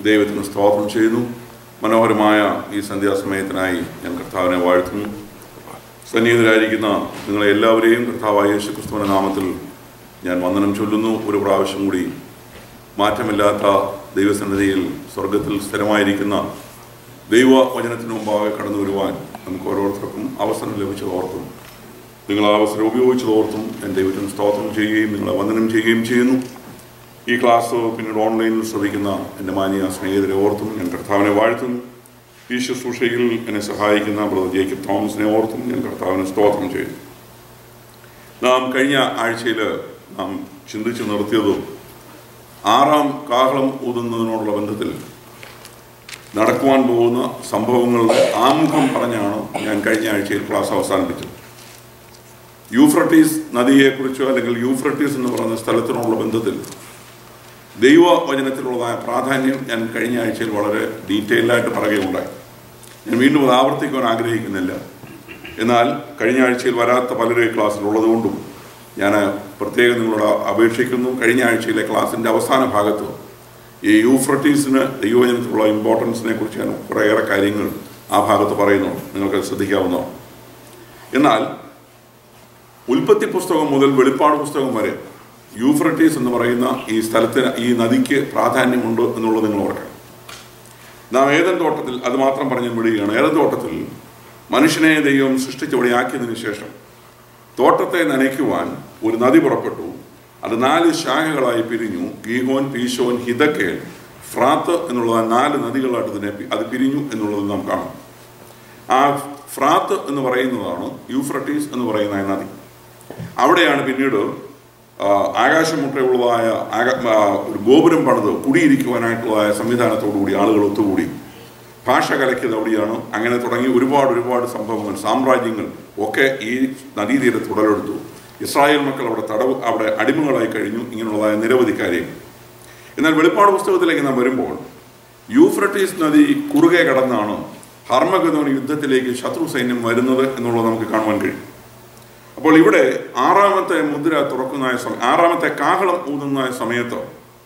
ദൈവത്തിന് സ്തോത്രം ചെയ്യുന്നു മനോഹരമായ ഈ സന്ധ്യാസമയത്തിനായി ഞാൻ കർത്താവിനെ വാഴ്ത്തുന്നു സന്നിഹിതരായിരിക്കുന്ന നിങ്ങളെ എല്ലാവരെയും കർത്താവായ യേശു ക്രിസ്തുവിൻ്റെ നാമത്തിൽ ഞാൻ വന്ദനം ചൊല്ലുന്നു ഒരു പ്രാവശ്യം കൂടി മാറ്റമില്ലാത്ത ദൈവസന്നിധിയിൽ സ്വർഗത്തിൽ സ്ഥിരമായിരിക്കുന്ന ദൈവവചനത്തിന് മുമ്പാകെ കടന്നു വരുവാൻ നമുക്ക് ഓരോരുത്തർക്കും അവസരം ലഭിച്ചത് ഓർത്തും നിങ്ങൾ ആ അവസരം ഉപയോഗിച്ചത് ഓർത്തും ഞാൻ ദൈവത്തിന് സ്തോത്രം ചെയ്യുകയും നിങ്ങളെ വന്ദനം ചെയ്യുകയും ചെയ്യുന്നു ഈ ക്ലാസ് പിന്നീട് ഓൺലൈനിൽ ശ്രമിക്കുന്ന എൻ്റെ മാന്യ സ്നേഹിതരെ ഓർത്തും ഞാൻ കർത്താവിനെ വാഴ്ത്തുന്നു ഈ ശുശ്രൂഷയിൽ എന്നെ സഹായിക്കുന്ന ബ്രദർ ജേക്കബ് തോമസിനെ ഓർത്തും ഞാൻ കർത്താവിനെ സ്തോത്രം ചെയ്യുന്നു നാം കഴിഞ്ഞ ആഴ്ചയിൽ നാം ചിന്തിച്ച് നിർത്തിയതും ആറാം കാഹളം ഊതുന്നതിനോടുള്ള ബന്ധത്തിൽ നടക്കുവാൻ പോകുന്ന സംഭവങ്ങളുടെ ആമുഖം പറഞ്ഞാണ് ഞാൻ കഴിഞ്ഞ ആഴ്ചയിൽ ക്ലാസ് അവസാനിപ്പിച്ചത് യൂഫ്രട്ടീസ് നദിയെക്കുറിച്ചോ അല്ലെങ്കിൽ യൂഫ്രട്ടീസ് എന്ന് പറയുന്ന സ്ഥലത്തിനോടുള്ള ബന്ധത്തിൽ ദൈവവചനത്തിലുള്ളതായ പ്രാധാന്യം ഞാൻ കഴിഞ്ഞ ആഴ്ചയിൽ വളരെ ഡീറ്റെയിൽഡായിട്ട് പറയുകയുണ്ടായി ഞാൻ വീണ്ടും അത് ആവർത്തിക്കുവാൻ ആഗ്രഹിക്കുന്നില്ല എന്നാൽ കഴിഞ്ഞ ആഴ്ചയിൽ വരാത്ത പലരും ഈ ക്ലാസ്സിലുള്ളതുകൊണ്ടും ഞാൻ പ്രത്യേകം നിങ്ങളോട് അപേക്ഷിക്കുന്നു കഴിഞ്ഞ ആഴ്ചയിലെ ക്ലാസ്സിൻ്റെ അവസാന ഭാഗത്ത് ഈ യൂഫ്രട്ടീസിന് ദൈവവചനത്തിലുള്ള ഇമ്പോർട്ടൻസിനെ കുറിച്ച് ഞാൻ കുറേയേറെ കാര്യങ്ങൾ ആ ഭാഗത്ത് പറയുന്നുണ്ട് നിങ്ങൾക്ക് ശ്രദ്ധിക്കാവുന്നതാണ് എന്നാൽ ഉൽപ്പത്തി പുസ്തകം മുതൽ വെളിപ്പാട് പുസ്തകം വരെ യൂഫ്രട്ടീസ് എന്ന് പറയുന്ന ഈ സ്ഥലത്തിന് ഈ നദിക്ക് പ്രാധാന്യമുണ്ട് എന്നുള്ളത് നിങ്ങൾ ഓർക്കണം നാം ഏതൻ തോട്ടത്തിൽ അത് മാത്രം പറഞ്ഞു വിടുകയാണ് ഏതൻ തോട്ടത്തിൽ മനുഷ്യനെ ദൈവം സൃഷ്ടിച്ചവിടെയാക്കിയതിനു ശേഷം തോട്ടത്തെ നനയ്ക്കുവാൻ ഒരു നദി പുറപ്പെട്ടു അത് നാല് ശാഖകളായി പിരിഞ്ഞു ഗീഹോൻ പീശോൻ ഹിതക്കേൽ ഫ്രാത്ത് എന്നുള്ള നാല് നദികളായിട്ട് ഇതിനെ പി- അത് പിരിഞ്ഞു എന്നുള്ളത് നാം കാണും ആ ഫ്രാത്ത് എന്ന് പറയുന്നതാണ് യൂഫ്രട്ടീസ് എന്ന് പറയുന്ന ആ നദി അവിടെയാണ് പിന്നീട് ആ, ആകാശമുട്ടയുള്ളതായ ആക ആ, ഒരു ഗോപുരം പണിത് കുടിയിരിക്കുവാനായിട്ടുള്ളതായ സംവിധാനത്തോടുകൂടി ആളുകൾ ഒത്തുകൂടി ഭാഷ കലക്കിയത് അവിടെയാണ് അങ്ങനെ തുടങ്ങി ഒരുപാട് ഒരുപാട് സംഭവങ്ങൾ സാമ്രാജ്യങ്ങൾ ഒക്കെ ഈ നദീതീരത്ത് ഉടലെടുത്തു ഇസ്രായേൽ മക്കൾ അവിടെ തടവ് അവിടെ അടിമകളായി കഴിഞ്ഞു ഇങ്ങനെയുള്ളതായ നിരവധി കാര്യങ്ങൾ എന്നാൽ വെളിപ്പാട് പുസ്തകത്തിലേക്ക് നാം വരുമ്പോൾ യൂഫ്രട്ടീസ് നദി കുറുകെ കടന്നാണ് ഹർമഗതോൻ യുദ്ധത്തിലേക്ക് ശത്രു സൈന്യം വരുന്നത് എന്നുള്ളത് നമുക്ക് കാണുവാൻ കഴിയും അപ്പോൾ ഇവിടെ ആറാമത്തെ മുദ്ര തുറക്കുന്ന സമയം ആറാമത്തെ കാഹളം ഊതുന്ന സമയത്ത്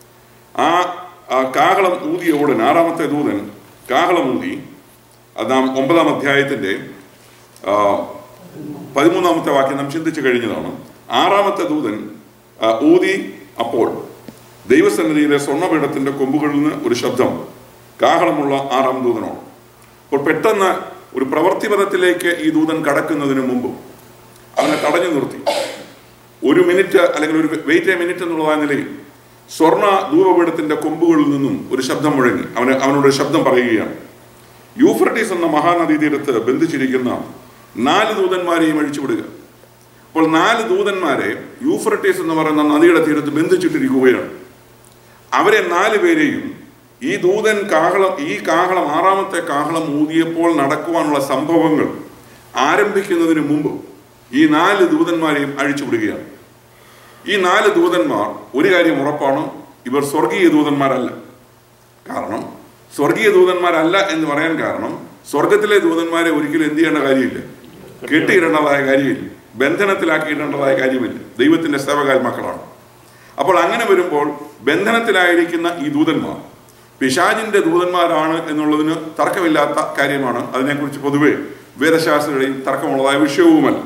ആ ആ കാഹളം ഊതിയ ഉടൻ ആറാമത്തെ ദൂതൻ കാഹളം ഊതി അത് നാം ഒമ്പതാം അധ്യായത്തിൻ്റെ ആ, പതിമൂന്നാമത്തെ വാക്യം നാം ചിന്തിച്ചു കഴിഞ്ഞതാണ് ആറാമത്തെ ദൂതൻ ആ, ഊതി അപ്പോൾ ദൈവസന്നിധിയിലെ സ്വർണ്ണപീഠത്തിന്റെ കൊമ്പുകളിൽ നിന്ന് ഒരു ശബ്ദം കാഹളമുള്ള ആറാം ദൂതനോട് അപ്പോൾ പെട്ടെന്ന് ഒരു പ്രവൃത്തിപഥത്തിലേക്ക് ഈ ദൂതൻ കടക്കുന്നതിന് മുമ്പ് അവനെ തടഞ്ഞു നിർത്തി ഒരു മിനിറ്റ് അല്ലെങ്കിൽ ഒരു വെയിറ്റ് എ മിനിറ്റ് എന്നുള്ളതായ നിലയിൽ സ്വർണ്ണ ധൂപപീഠത്തിന്റെ കൊമ്പുകളിൽ നിന്നും ഒരു ശബ്ദം മുഴങ്ങി അവന് അവനോട് ഒരു ശബ്ദം പറയുകയാണ് യൂഫ്രട്ടീസ് എന്ന മഹാനദീ തീരത്ത് ബന്ധിച്ചിരിക്കുന്ന നാല് ദൂതന്മാരെയും അഴിച്ചുവിടുക അപ്പോൾ നാല് ദൂതന്മാരെ യൂഫ്രട്ടീസ് എന്ന് പറയുന്ന നദിയുടെ തീരത്ത് ബന്ധിച്ചിട്ടിരിക്കുകയാണ് അവരെ നാല് പേരെയും ഈ ദൂതൻ കാഹളം ഈ കാഹളം ആറാമത്തെ കാഹളം ഊതിയപ്പോൾ നടക്കുവാനുള്ള സംഭവങ്ങൾ ആരംഭിക്കുന്നതിന് മുമ്പ് ഈ നാല് ദൂതന്മാരെയും അഴിച്ചുവിടുകയാണ് ഈ നാല് ദൂതന്മാർ ഒരു കാര്യം ഉറപ്പാണ് ഇവർ സ്വർഗീയ ദൂതന്മാരല്ല കാരണം സ്വർഗീയ ദൂതന്മാരല്ല എന്ന് പറയാൻ കാരണം സ്വർഗത്തിലെ ദൂതന്മാരെ ഒരിക്കലും എന്ത് ചെയ്യേണ്ട കാര്യമില്ല കെട്ടിയിടേണ്ടതായ കാര്യമില്ല ബന്ധനത്തിലാക്കിയിടേണ്ടതായ കാര്യമില്ല ദൈവത്തിന്റെ സേവകാൽ മക്കളാണ് അപ്പോൾ അങ്ങനെ വരുമ്പോൾ ബന്ധനത്തിലായിരിക്കുന്ന ഈ ദൂതന്മാർ പിശാചിന്റെ ദൂതന്മാരാണ് എന്നുള്ളതിന് തർക്കമില്ലാത്ത കാര്യമാണ് അതിനെക്കുറിച്ച് പൊതുവെ വേദശാസ്ത്രങ്ങളിൽ തർക്കമുള്ളതായ വിഷയവുമല്ല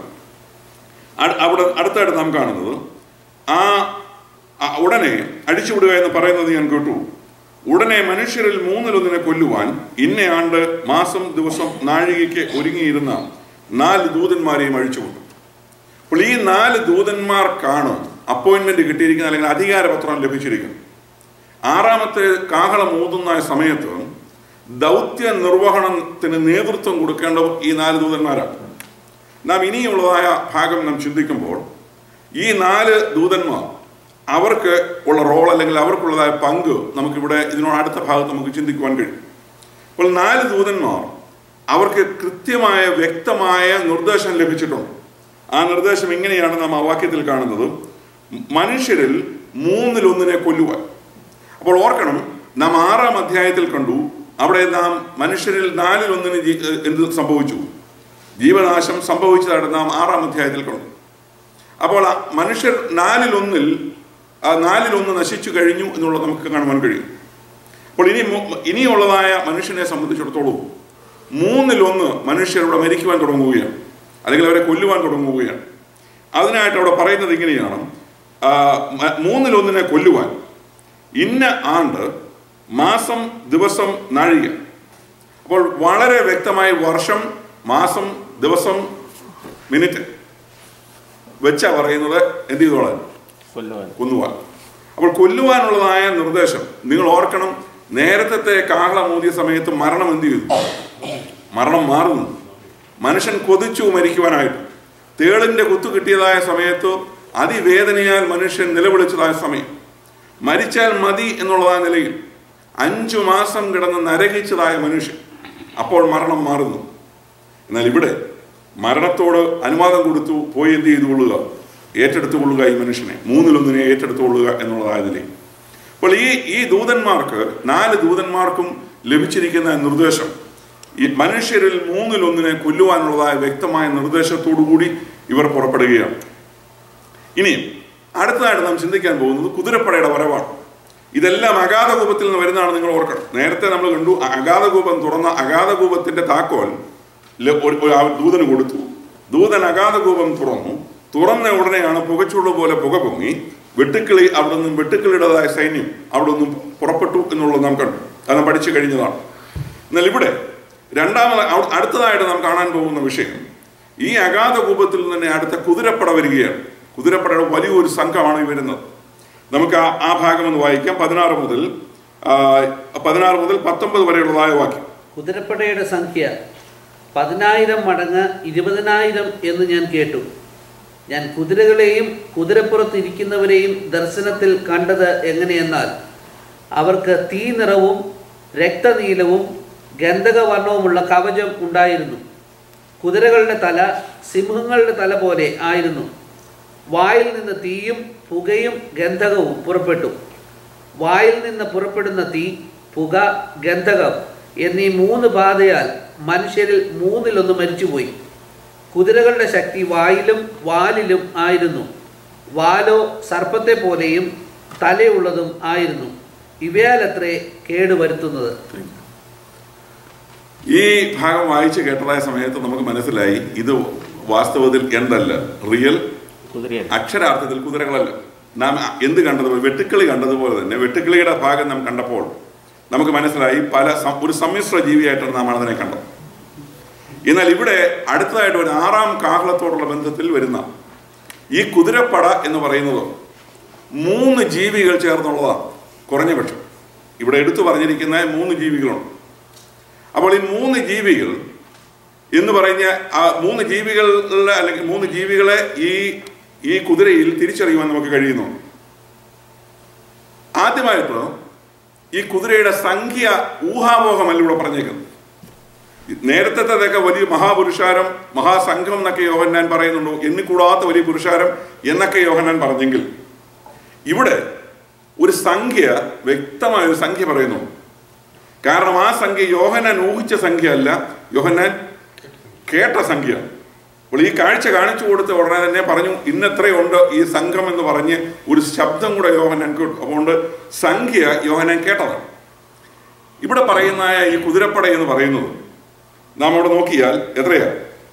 അട്- അവിടെ അടുത്തായിട്ട് നാം കാണുന്നത് ആ ആ ഉടനെ അടിച്ചുവിടുക എന്ന് പറയുന്നത് ഞാൻ കേട്ടു ഉടനെ മനുഷ്യരിൽ മൂന്നിലൊന്നിനെ കൊല്ലുവാൻ ഇന്ന ആണ്ട് മാസം ദിവസം നാഴികയ്ക്ക് ഒരുങ്ങിയിരുന്ന നാല് ദൂതന്മാരെയും അഴിച്ചുവിട്ടു അപ്പോൾ ഈ നാല് ദൂതന്മാർക്കാണ് അപ്പോയിന്റ്മെന്റ് കിട്ടിയിരിക്കുന്നത് അല്ലെങ്കിൽ അധികാരപത്രം ലഭിച്ചിരിക്കുന്നത് ആറാമത്തെ കാഹളം ഊതുന്ന സമയത്ത് ദൗത്യ നിർവഹണത്തിന് നേതൃത്വം കൊടുക്കേണ്ടവർ ഈ നാല് ദൂതന്മാരാണ് നാം ഇനിയുള്ളതായ ഭാഗം നാം ചിന്തിക്കുമ്പോൾ ഈ നാല് ദൂതന്മാർ അവർക്ക് ഉള്ള റോൾ അല്ലെങ്കിൽ അവർക്കുള്ളതായ പങ്ക് നമുക്കിവിടെ ഇതിനോട് അടുത്ത ഭാഗത്ത് നമുക്ക് ചിന്തിക്കുവാൻ കഴിയും അപ്പോൾ നാല് ദൂതന്മാർ അവർക്ക് കൃത്യമായ വ്യക്തമായ നിർദ്ദേശം ലഭിച്ചിട്ടുണ്ട് ആ നിർദ്ദേശം ഇങ്ങനെയാണ് നാം ആ വാക്യത്തിൽ കാണുന്നത് മനുഷ്യരിൽ മൂന്നിലൊന്നിനെ കൊല്ലുവാൻ അപ്പോൾ ഓർക്കണം നാം ആറാം അധ്യായത്തിൽ കണ്ടു അവിടെ നാം മനുഷ്യരിൽ നാലിലൊന്നിന് ജീ- ഏഹ് എന്ത് സംഭവിച്ചു ജീവനാശം സംഭവിച്ചതായിട്ട് നാം ആറാം അധ്യായത്തിൽ കണ്ടു അപ്പോൾ ആ മനുഷ്യർ നാലിലൊന്നിൽ ആ നാലിലൊന്ന് നശിച്ചു കഴിഞ്ഞു എന്നുള്ളത് നമുക്ക് കാണുവാൻ കഴിയും അപ്പോൾ ഇനി മു- ഇനിയുള്ളതായ മനുഷ്യനെ സംബന്ധിച്ചിടത്തോളം മൂന്നിലൊന്ന് മനുഷ്യരിവിടെ മരിക്കുവാൻ തുടങ്ങുകയാണ് അല്ലെങ്കിൽ അവരെ കൊല്ലുവാൻ തുടങ്ങുകയാണ് അതിനായിട്ട് അവിടെ പറയുന്നത് ഇങ്ങനെയാണ് ആ, മ- മൂന്നിലൊന്നിനെ കൊല്ലുവാൻ ഇന്ന ആണ്ട് മാസം ദിവസം നാഴിക അപ്പോൾ വളരെ വ്യക്തമായി വർഷം മാസം ദിവസം മിനിറ്റ് വെച്ചാ പറയുന്നത് എന്ത് ചെയ്തോളാൻ കൊല്ലുവാൻ കൊന്നുവാൻ അപ്പോൾ കൊല്ലുവാനുള്ളതായ നിർദ്ദേശം നിങ്ങൾ ഓർക്കണം നേരത്തെ കാഹളമൂതിയ സമയത്ത് മരണം എന്ത് ചെയ്തു മരണം മാറുന്നു മനുഷ്യൻ കൊതിച്ചു മരിക്കുവാനായിട്ട് തേളിന്റെ കുത്തു കിട്ടിയതായ സമയത്ത് അതിവേദനയാൽ മനുഷ്യൻ നിലവിളിച്ചതായ സമയം മരിച്ചാൽ മതി എന്നുള്ളതായ നിലയിൽ അഞ്ചു മാസം കിടന്ന് നരകിച്ചതായ മനുഷ്യൻ അപ്പോൾ മരണം മാറുന്നു എന്നാൽ ഇവിടെ മരണത്തോട് അനുവാദം കൊടുത്തു പോയി എന്ത് ചെയ്തു കൊള്ളുക ഏറ്റെടുത്തു കൊള്ളുക ഈ മനുഷ്യനെ മൂന്നിലൊന്നിനെ ഏറ്റെടുത്തു കൊള്ളുക എന്നുള്ളതായ നിലയിൽ അപ്പോൾ ഈ ഈ ദൂതന്മാർക്ക് നാല് ദൂതന്മാർക്കും ലഭിച്ചിരിക്കുന്ന നിർദ്ദേശം ഈ മനുഷ്യരിൽ മൂന്നിലൊന്നിനെ കൊല്ലുവാനുള്ളതായ വ്യക്തമായ നിർദ്ദേശത്തോടു കൂടി ഇവർ പുറപ്പെടുകയാണ് ഇനി അടുത്തതായിട്ട് നാം ചിന്തിക്കാൻ പോകുന്നത് കുതിരപ്പടയുടെ വരവാണ് ഇതെല്ലാം അഗാധകൂപത്തിൽ നിന്ന് വരുന്നതാണ് നിങ്ങൾ ഓർക്കണം നേരത്തെ നമ്മൾ കണ്ടു അഗാധകൂപം തുറന്ന അഗാധകൂപത്തിന്റെ താക്കോൽ ല- ഒരു- ഒരു ആ ദൂതന് കൊടുത്തു ദൂതൻ അഗാധകൂപം തുറന്നു തുറന്ന ഉടനെയാണ് പുകച്ചുള്ള പോലെ പുക പൊങ്ങി വെട്ടുക്കിളി അവിടെ നിന്നും വെട്ടുക്കിളിയുടേതായ സൈന്യം അവിടെ നിന്നും പുറപ്പെട്ടു എന്നുള്ളത് നാം കണ്ടു അത് നാം പഠിച്ചു കഴിഞ്ഞതാണ് എന്നാൽ ഇവിടെ രണ്ടാമത് അവ- അടുത്തതായിട്ട് നാം കാണാൻ പോകുന്ന വിഷയം ഈ അഗാധകൂപത്തിൽ നിന്ന് തന്നെ അടുത്ത കുതിരപ്പട വരികയാണ് കുതിരപ്പടയുടെ വലിയൊരു സംഘമാണ് ഈ വരുന്നത് നമുക്ക് ആ ആ ഭാഗം ഒന്ന് വായിക്കാം പതിനാറ് മുതൽ ആ, പതിനാറ് മുതൽ പത്തൊമ്പത് വരെയുള്ളതായ വാക്യം കുതിരപ്പടയുടെ സംഖ്യ പതിനായിരം മടങ്ങ് ഇരുപതിനായിരം എന്ന് ഞാൻ കേട്ടു ഞാൻ കുതിരകളെയും കുതിരപ്പുറത്തിരിക്കുന്നവരെയും ദർശനത്തിൽ കണ്ടത് എങ്ങനെയെന്നാൽ അവർക്ക് തീ നിറവും രക്തനീലവും ഗന്ധകവർണവുമുള്ള കവചം ഉണ്ടായിരുന്നു കുതിരകളുടെ തല സിംഹങ്ങളുടെ തല പോലെ ആയിരുന്നു വായിൽ നിന്ന് തീയും പുകയും ഗന്ധകവും പുറപ്പെട്ടു വായിൽ നിന്ന് പുറപ്പെടുന്ന തീ പുക ഗന്ധകം എന്നീ മൂന്ന് ബാധയാൽ മനുഷ്യരിൽ മൂന്നിലൊന്ന് മരിച്ചുപോയി കുതിരകളുടെ ശക്തി വായിലും വാലിലും ആയിരുന്നു വാലോ സർപ്പത്തെ പോലെയും തലയുള്ളതും ആയിരുന്നു ഇവയാലത്രേ കേടുവരുത്തുന്നത് ഈ ഭാഗം വായിച്ച് കേട്ടതായ സമയത്ത് നമുക്ക് മനസ്സിലായി ഇത് വാസ്തവത്തിൽ എന്തല്ല റിയൽ കുതിരയല്ല അക്ഷരാർത്ഥത്തിൽ കുതിരകളല്ല നാം എന്ത് കണ്ടതുപോലെ വെട്ടുക്കിളി കണ്ടതുപോലെ തന്നെ വെട്ടുക്കിളിയുടെ ഭാഗം നാം കണ്ടപ്പോൾ നമുക്ക് മനസ്സിലായി പല സം- ഒരു സമ്മിശ്ര ജീവിയായിട്ടാണ് നാം അതിനെ കണ്ടത് എന്നാൽ ഇവിടെ അടുത്തതായിട്ട് ഒരു ആറാം കാഹളത്തോടുള്ള ബന്ധത്തിൽ വരുന്ന ഈ കുതിരപ്പട എന്ന് പറയുന്നത് മൂന്ന് ജീവികൾ ചേർന്നുള്ളതാണ് കുറഞ്ഞ പക്ഷം ഇവിടെ എടുത്തു പറഞ്ഞിരിക്കുന്ന മൂന്ന് ജീവികളുണ്ട് അപ്പോൾ ഈ മൂന്ന് ജീവികൾ എന്ന് പറഞ്ഞ ആ മൂന്ന് ജീവികളുടെ അല്ലെങ്കിൽ മൂന്ന് ജീവികളെ ഈ ഈ കുതിരയിൽ തിരിച്ചറിയുവാൻ നമുക്ക് കഴിയുന്നു ആദ്യമായിട്ട് ഈ കുതിരയുടെ സംഖ്യ ഊഹാമോഹമല്ല ഇവിടെ പറഞ്ഞേക്കുന്നത് നേരത്തെതൊക്കെ വലിയ മഹാപുരുഷാരം മഹാസംഘം എന്നൊക്കെ യോഹന്നാൻ പറയുന്നുണ്ടോ എണ്ണിക്കൂടാത്ത വലിയ പുരുഷാരം എന്നൊക്കെ യോഹന്നാൻ പറഞ്ഞെങ്കിൽ ഇവിടെ ഒരു സംഖ്യ വ്യക്തമായ ഒരു സംഖ്യ പറയുന്നു കാരണം ആ സംഖ്യ യോഹന്നാൻ ഊഹിച്ച സംഖ്യ അല്ല യോഹന്നാൻ കേട്ട സംഖ്യ അപ്പോൾ ഈ കാഴ്ച കാണിച്ചു കൊടുത്ത ഉടനെ തന്നെ പറഞ്ഞു ഇന്നെത്രയുണ്ട് ഈ സംഘം എന്ന് പറഞ്ഞ് ഒരു ശബ്ദം കൂടെ യോഹന്നാൻ കേട്ടു അതുകൊണ്ട് സംഖ്യ യോഹന്നാൻ കേട്ടതാണ് ഇവിടെ പറയുന്ന ഈ കുതിരപ്പട എന്ന് പറയുന്നത് നാം അവിടെ നോക്കിയാൽ എത്രയാ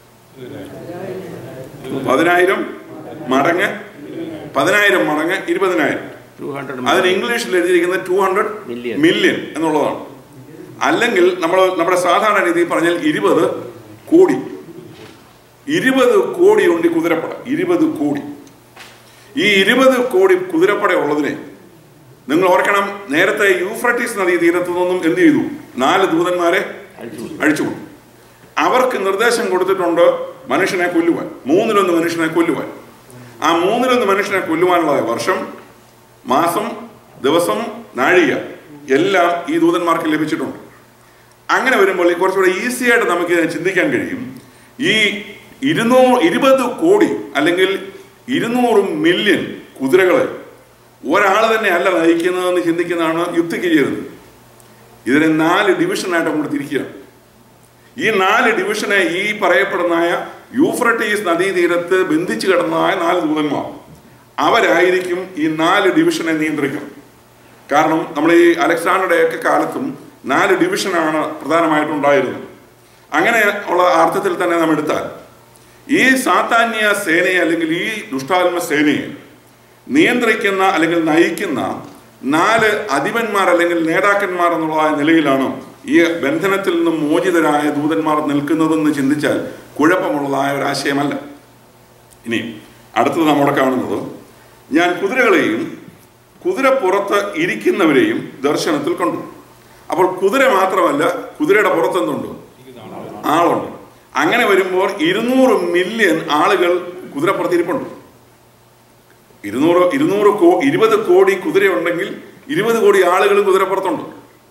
പതിനായിരം മടങ്ങ് പതിനായിരം മടങ്ങ് ഇരുപതിനായിരം ടു ഹൺഡ്രഡ് അതിന് ഇംഗ്ലീഷിൽ എഴുതിയിരിക്കുന്നത് ടു ഹൺഡ്രഡ് Million. മില്യൺ എന്നുള്ളതാണ് അല്ലെങ്കിൽ നമ്മൾ നമ്മുടെ സാധാരണ രീതിയിൽ പറഞ്ഞാൽ ഇരുപത് കോടി ഇരുപത് കോടി ഉണ്ട് ഈ കുതിരപ്പട ഇരുപത് കോടി ഈ ഇരുപത് കോടി കുതിരപ്പട ഉള്ളതിനെ നിങ്ങൾ ഓർക്കണം നേരത്തെ യൂഫ്രട്ടീസ് നദീ തീരത്തു നിന്നും എന്ത് ചെയ്തു നാല് ദൂതന്മാരെ അഴിച്ചുവിട്ടു. അഴിച്ചുകൊണ്ടു അവർക്ക് നിർദ്ദേശം കൊടുത്തിട്ടുണ്ട് മനുഷ്യനെ കൊല്ലുവാൻ മൂന്നിലൊന്ന് മനുഷ്യനെ കൊല്ലുവാൻ ആ മൂന്നിലൊന്ന് മനുഷ്യനെ കൊല്ലുവാനുള്ള വർഷം മാസം ദിവസം നാഴിക എല്ലാം ഈ ദൂതന്മാർക്ക് ലഭിച്ചിട്ടുണ്ട് അങ്ങനെ വരുമ്പോൾ ഈ കുറച്ചുകൂടെ ഈസി ആയിട്ട് നമുക്ക് ഇതിനെ ചിന്തിക്കാൻ കഴിയും ഈ ഇരുന്നൂ ഇരുപത് കോടി അല്ലെങ്കിൽ ഇരുന്നൂറ് മില്യൺ കുതിരകളെ ഒരാൾ തന്നെ അല്ല നയിക്കുന്നതെന്ന് ചിന്തിക്കുന്നതാണ് യുക്തിക്ക് ചെയ്തത് ഇതിനെ നാല് ഡിവിഷനായിട്ട് അങ്ങോട്ട് തിരിക്കുകയാണ് ഈ നാല് ഡിവിഷനെ ഈ പറയപ്പെടുന്നതായ യൂഫ്രട്ടീസ് നദീതീരത്ത് ബന്ധിച്ചു കിടന്നതായ നാല് ദൂതന്മാർ അവരായിരിക്കും ഈ നാല് ഡിവിഷനെ നിയന്ത്രിക്കുന്നത് കാരണം നമ്മൾ ഈ അലക്സാണ്ടറുടെയൊക്കെ കാലത്തും നാല് ഡിവിഷനാണ് പ്രധാനമായിട്ടും ഉണ്ടായിരുന്നത് അങ്ങനെ ഉള്ള അർത്ഥത്തിൽ തന്നെ നാം എടുത്താൽ ഈ സാത്താന്യ സേനയെ അല്ലെങ്കിൽ ഈ ദുഷ്ടാത്മ സേനയെ നിയന്ത്രിക്കുന്ന അല്ലെങ്കിൽ നയിക്കുന്ന നാല് അധിപന്മാർ അല്ലെങ്കിൽ നേതാക്കന്മാർ എന്നുള്ള നിലയിലാണ് ഈ ബന്ധനത്തിൽ നിന്നും മോചിതരായ ദൂതന്മാർ നിൽക്കുന്നതെന്ന് ചിന്തിച്ചാൽ കുഴപ്പമുള്ളതായ ഒരു ആശയമല്ല ഇനി അടുത്തത് നമ്മുടെ കാണുന്നത് ഞാൻ കുതിരകളെയും കുതിരപ്പുറത്ത് ഇരിക്കുന്നവരെയും ദർശനത്തിൽ കണ്ടു അപ്പോൾ കുതിര മാത്രമല്ല കുതിരയുടെ പുറത്തെന്തുണ്ട് ആളുണ്ട് അങ്ങനെ വരുമ്പോൾ ഇരുന്നൂറ് മില്യൺ ആളുകൾ കുതിരപ്പുറത്ത് ഇരിപ്പുണ്ട് ഇരുന്നൂറ് ഇരുന്നൂറ് കോ ഇരുപത് കോടി കുതിരയുണ്ടെങ്കിൽ ഇരുപത് കോടി ആളുകൾ കുതിരപ്പുറത്തുണ്ട്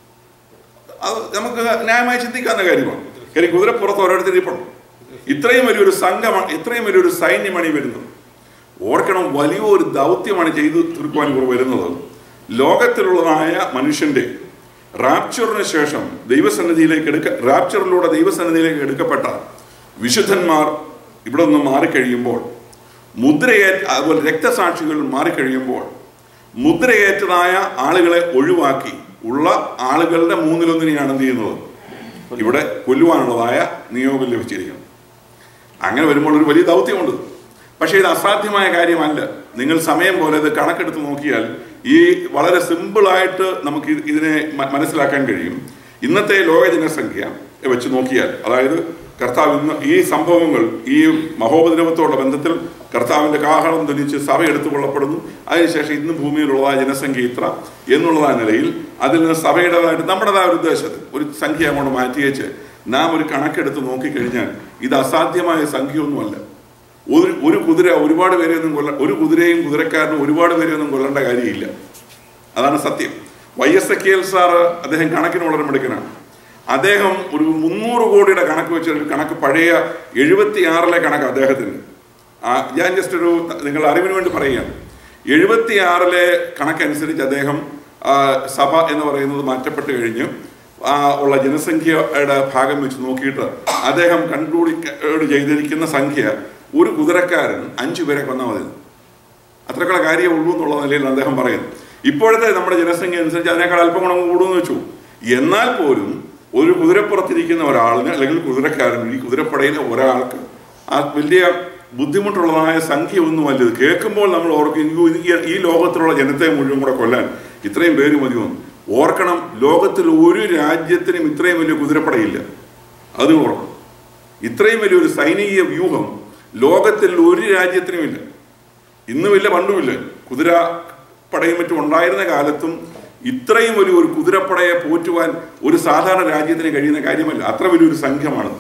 അത് നമുക്ക് ന്യായമായി ചിന്തിക്കാവുന്ന കാര്യമാണ് കാര്യം കുതിരപ്പുറത്ത് ഓരോരുത്തർ ഇരിപ്പുണ്ട് ഇത്രയും വലിയൊരു സംഘമാണ് ഇത്രയും വലിയൊരു സൈന്യമാണ് ഈ വരുന്നത് ഓർക്കണം വലിയൊരു ദൗത്യമാണ് ചെയ്തു തീർക്കുവാൻ ഇവർ വരുന്നത് ലോകത്തിലുള്ളതായ മനുഷ്യന്റെ റാപ്ചറിന് ശേഷം ദൈവസന്നിധിയിലേക്ക് എടുക്ക റാപ്ചറിലൂടെ ദൈവസന്നിധിയിലേക്ക് എടുക്കപ്പെട്ട വിശുദ്ധന്മാർ ഇവിടെ നിന്ന് മാറിക്കഴിയുമ്പോൾ മുദ്രയേറ്റ അതുപോലെ രക്തസാക്ഷികൾ മാറിക്കഴിയുമ്പോൾ മുദ്രയേറ്റതായ ആളുകളെ ഒഴിവാക്കി ഉള്ള ആളുകളുടെ മൂന്നിലൊന്നിനെയാണ് എന്ത് ചെയ്യുന്നത് ഇവിടെ കൊല്ലുവാനുള്ളതായ നിയോഗം ലഭിച്ചിരിക്കുന്നത് അങ്ങനെ വരുമ്പോൾ ഒരു വലിയ ദൗത്യമുണ്ട് പക്ഷേ ഇത് അസാധ്യമായ കാര്യമല്ല നിങ്ങൾ സമയം പോലെ ഇത് കണക്കെടുത്ത് നോക്കിയാൽ ഈ വളരെ സിമ്പിളായിട്ട് നമുക്ക് ഇത് ഇതിനെ മ- മനസ്സിലാക്കാൻ കഴിയും ഇന്നത്തെ ലോക ജനസംഖ്യ വെച്ച് നോക്കിയാൽ അതായത് കർത്താവ് ഇന്ന് ഈ സംഭവങ്ങൾ ഈ മഹോപദ്രവത്തോടുള്ള ബന്ധത്തിൽ കർത്താവിൻ്റെ കാഹളം ധനിച്ച് സഭ എടുത്തു കൊള്ളപ്പെടുന്നു അതിനുശേഷം ഇന്ന് ഭൂമിയിലുള്ളതായ ജനസംഖ്യ ഇത്ര എന്നുള്ളതായ നിലയിൽ അതിൽ നിന്ന് സഭയുടേതായിട്ട് നമ്മുടേതായ ഒരു ഉദ്ദേശത്തിൽ ഒരു സംഖ്യ അങ്ങോട്ട് മാറ്റിയേച്ച് നാം ഒരു കണക്കെടുത്ത് നോക്കിക്കഴിഞ്ഞാൽ ഇത് അസാധ്യമായ സംഖ്യയൊന്നുമല്ല ഒരു ഒരു കുതിര ഒരുപാട് പേരെയൊന്നും കൊല്ല ഒരു കുതിരയും കുതിരക്കാരനും ഒരുപാട് പേരെയൊന്നും കൊല്ലേണ്ട കാര്യമില്ല അതാണ് സത്യം വൈ എസ് എ സാറ് അദ്ദേഹം കണക്കിന് വളരെ മിടുക്കനാണ് അദ്ദേഹം ഒരു മുന്നൂറ് കോടിയുടെ കണക്ക് വെച്ച ഒരു കണക്ക് പഴയ എഴുപത്തി ആറിലെ കണക്ക് അദ്ദേഹത്തിന് ആ, ഞാൻ ജസ്റ്റ് ഒരു നിങ്ങൾ അറിവിന് വേണ്ടി പറയുകയാണ് എഴുപത്തി ആറിലെ കണക്കനുസരിച്ച് അദ്ദേഹം ആ, സഭ എന്ന് പറയുന്നത് മാറ്റപ്പെട്ട് കഴിഞ്ഞ് ആ, ഉള്ള ജനസംഖ്യയുടെ ഭാഗം വെച്ച് നോക്കിയിട്ട് അദ്ദേഹം കൺക്ലൂഡ് ചെയ്തിരിക്കുന്ന സംഖ്യ ഒരു കുതിരക്കാരൻ അഞ്ചു പേരെ കൊന്നാൽ മതി അത്രക്കുള്ള കാര്യമേ ഉള്ളൂ എന്നുള്ള നിലയിൽ അദ്ദേഹം പറയുന്നു ഇപ്പോഴത്തെ നമ്മുടെ ജനസംഖ്യ അനുസരിച്ച് അതിനേക്കാൾ അല്പം ഗുണം കൂടുമെന്ന് വെച്ചു എന്നാൽ പോലും ഒരു കുതിരപ്പുറത്തിരിക്കുന്ന ഒരാളിന് അല്ലെങ്കിൽ കുതിരക്കാരൻ ഈ കുതിരപ്പടയിലെ ഒരാൾക്ക് ആ വലിയ ബുദ്ധിമുട്ടുള്ളതായ സംഖ്യ ഒന്നുമല്ല ഇത് കേൾക്കുമ്പോൾ നമ്മൾ ഓർക്കും "അയ്യോ, ഇത് ഈ- ഈ ലോകത്തിലുള്ള ജനത്തെ മുഴുവൻ കൂടെ കൊല്ലാൻ ഇത്രയും പേര് മതിയൊന്നും ഓർക്കണം ലോകത്തിൽ ഒരു രാജ്യത്തിനും ഇത്രയും വലിയ കുതിരപ്പടയില്ല അത് ഓർക്കണം ഇത്രയും വലിയൊരു സൈനിക വ്യൂഹം ലോകത്തിൽ ഒരു രാജ്യത്തിനുമില്ല ഇന്നുമില്ല പണ്ടുമില്ല കുതിര പടയും മറ്റും ഉണ്ടായിരുന്ന കാലത്തും ഇത്രയും വലിയ ഒരു കുതിരപ്പടയെ പോറ്റുവാൻ ഒരു സാധാരണ രാജ്യത്തിന് കഴിയുന്ന കാര്യമല്ല അത്ര വലിയൊരു സംഘമാണ്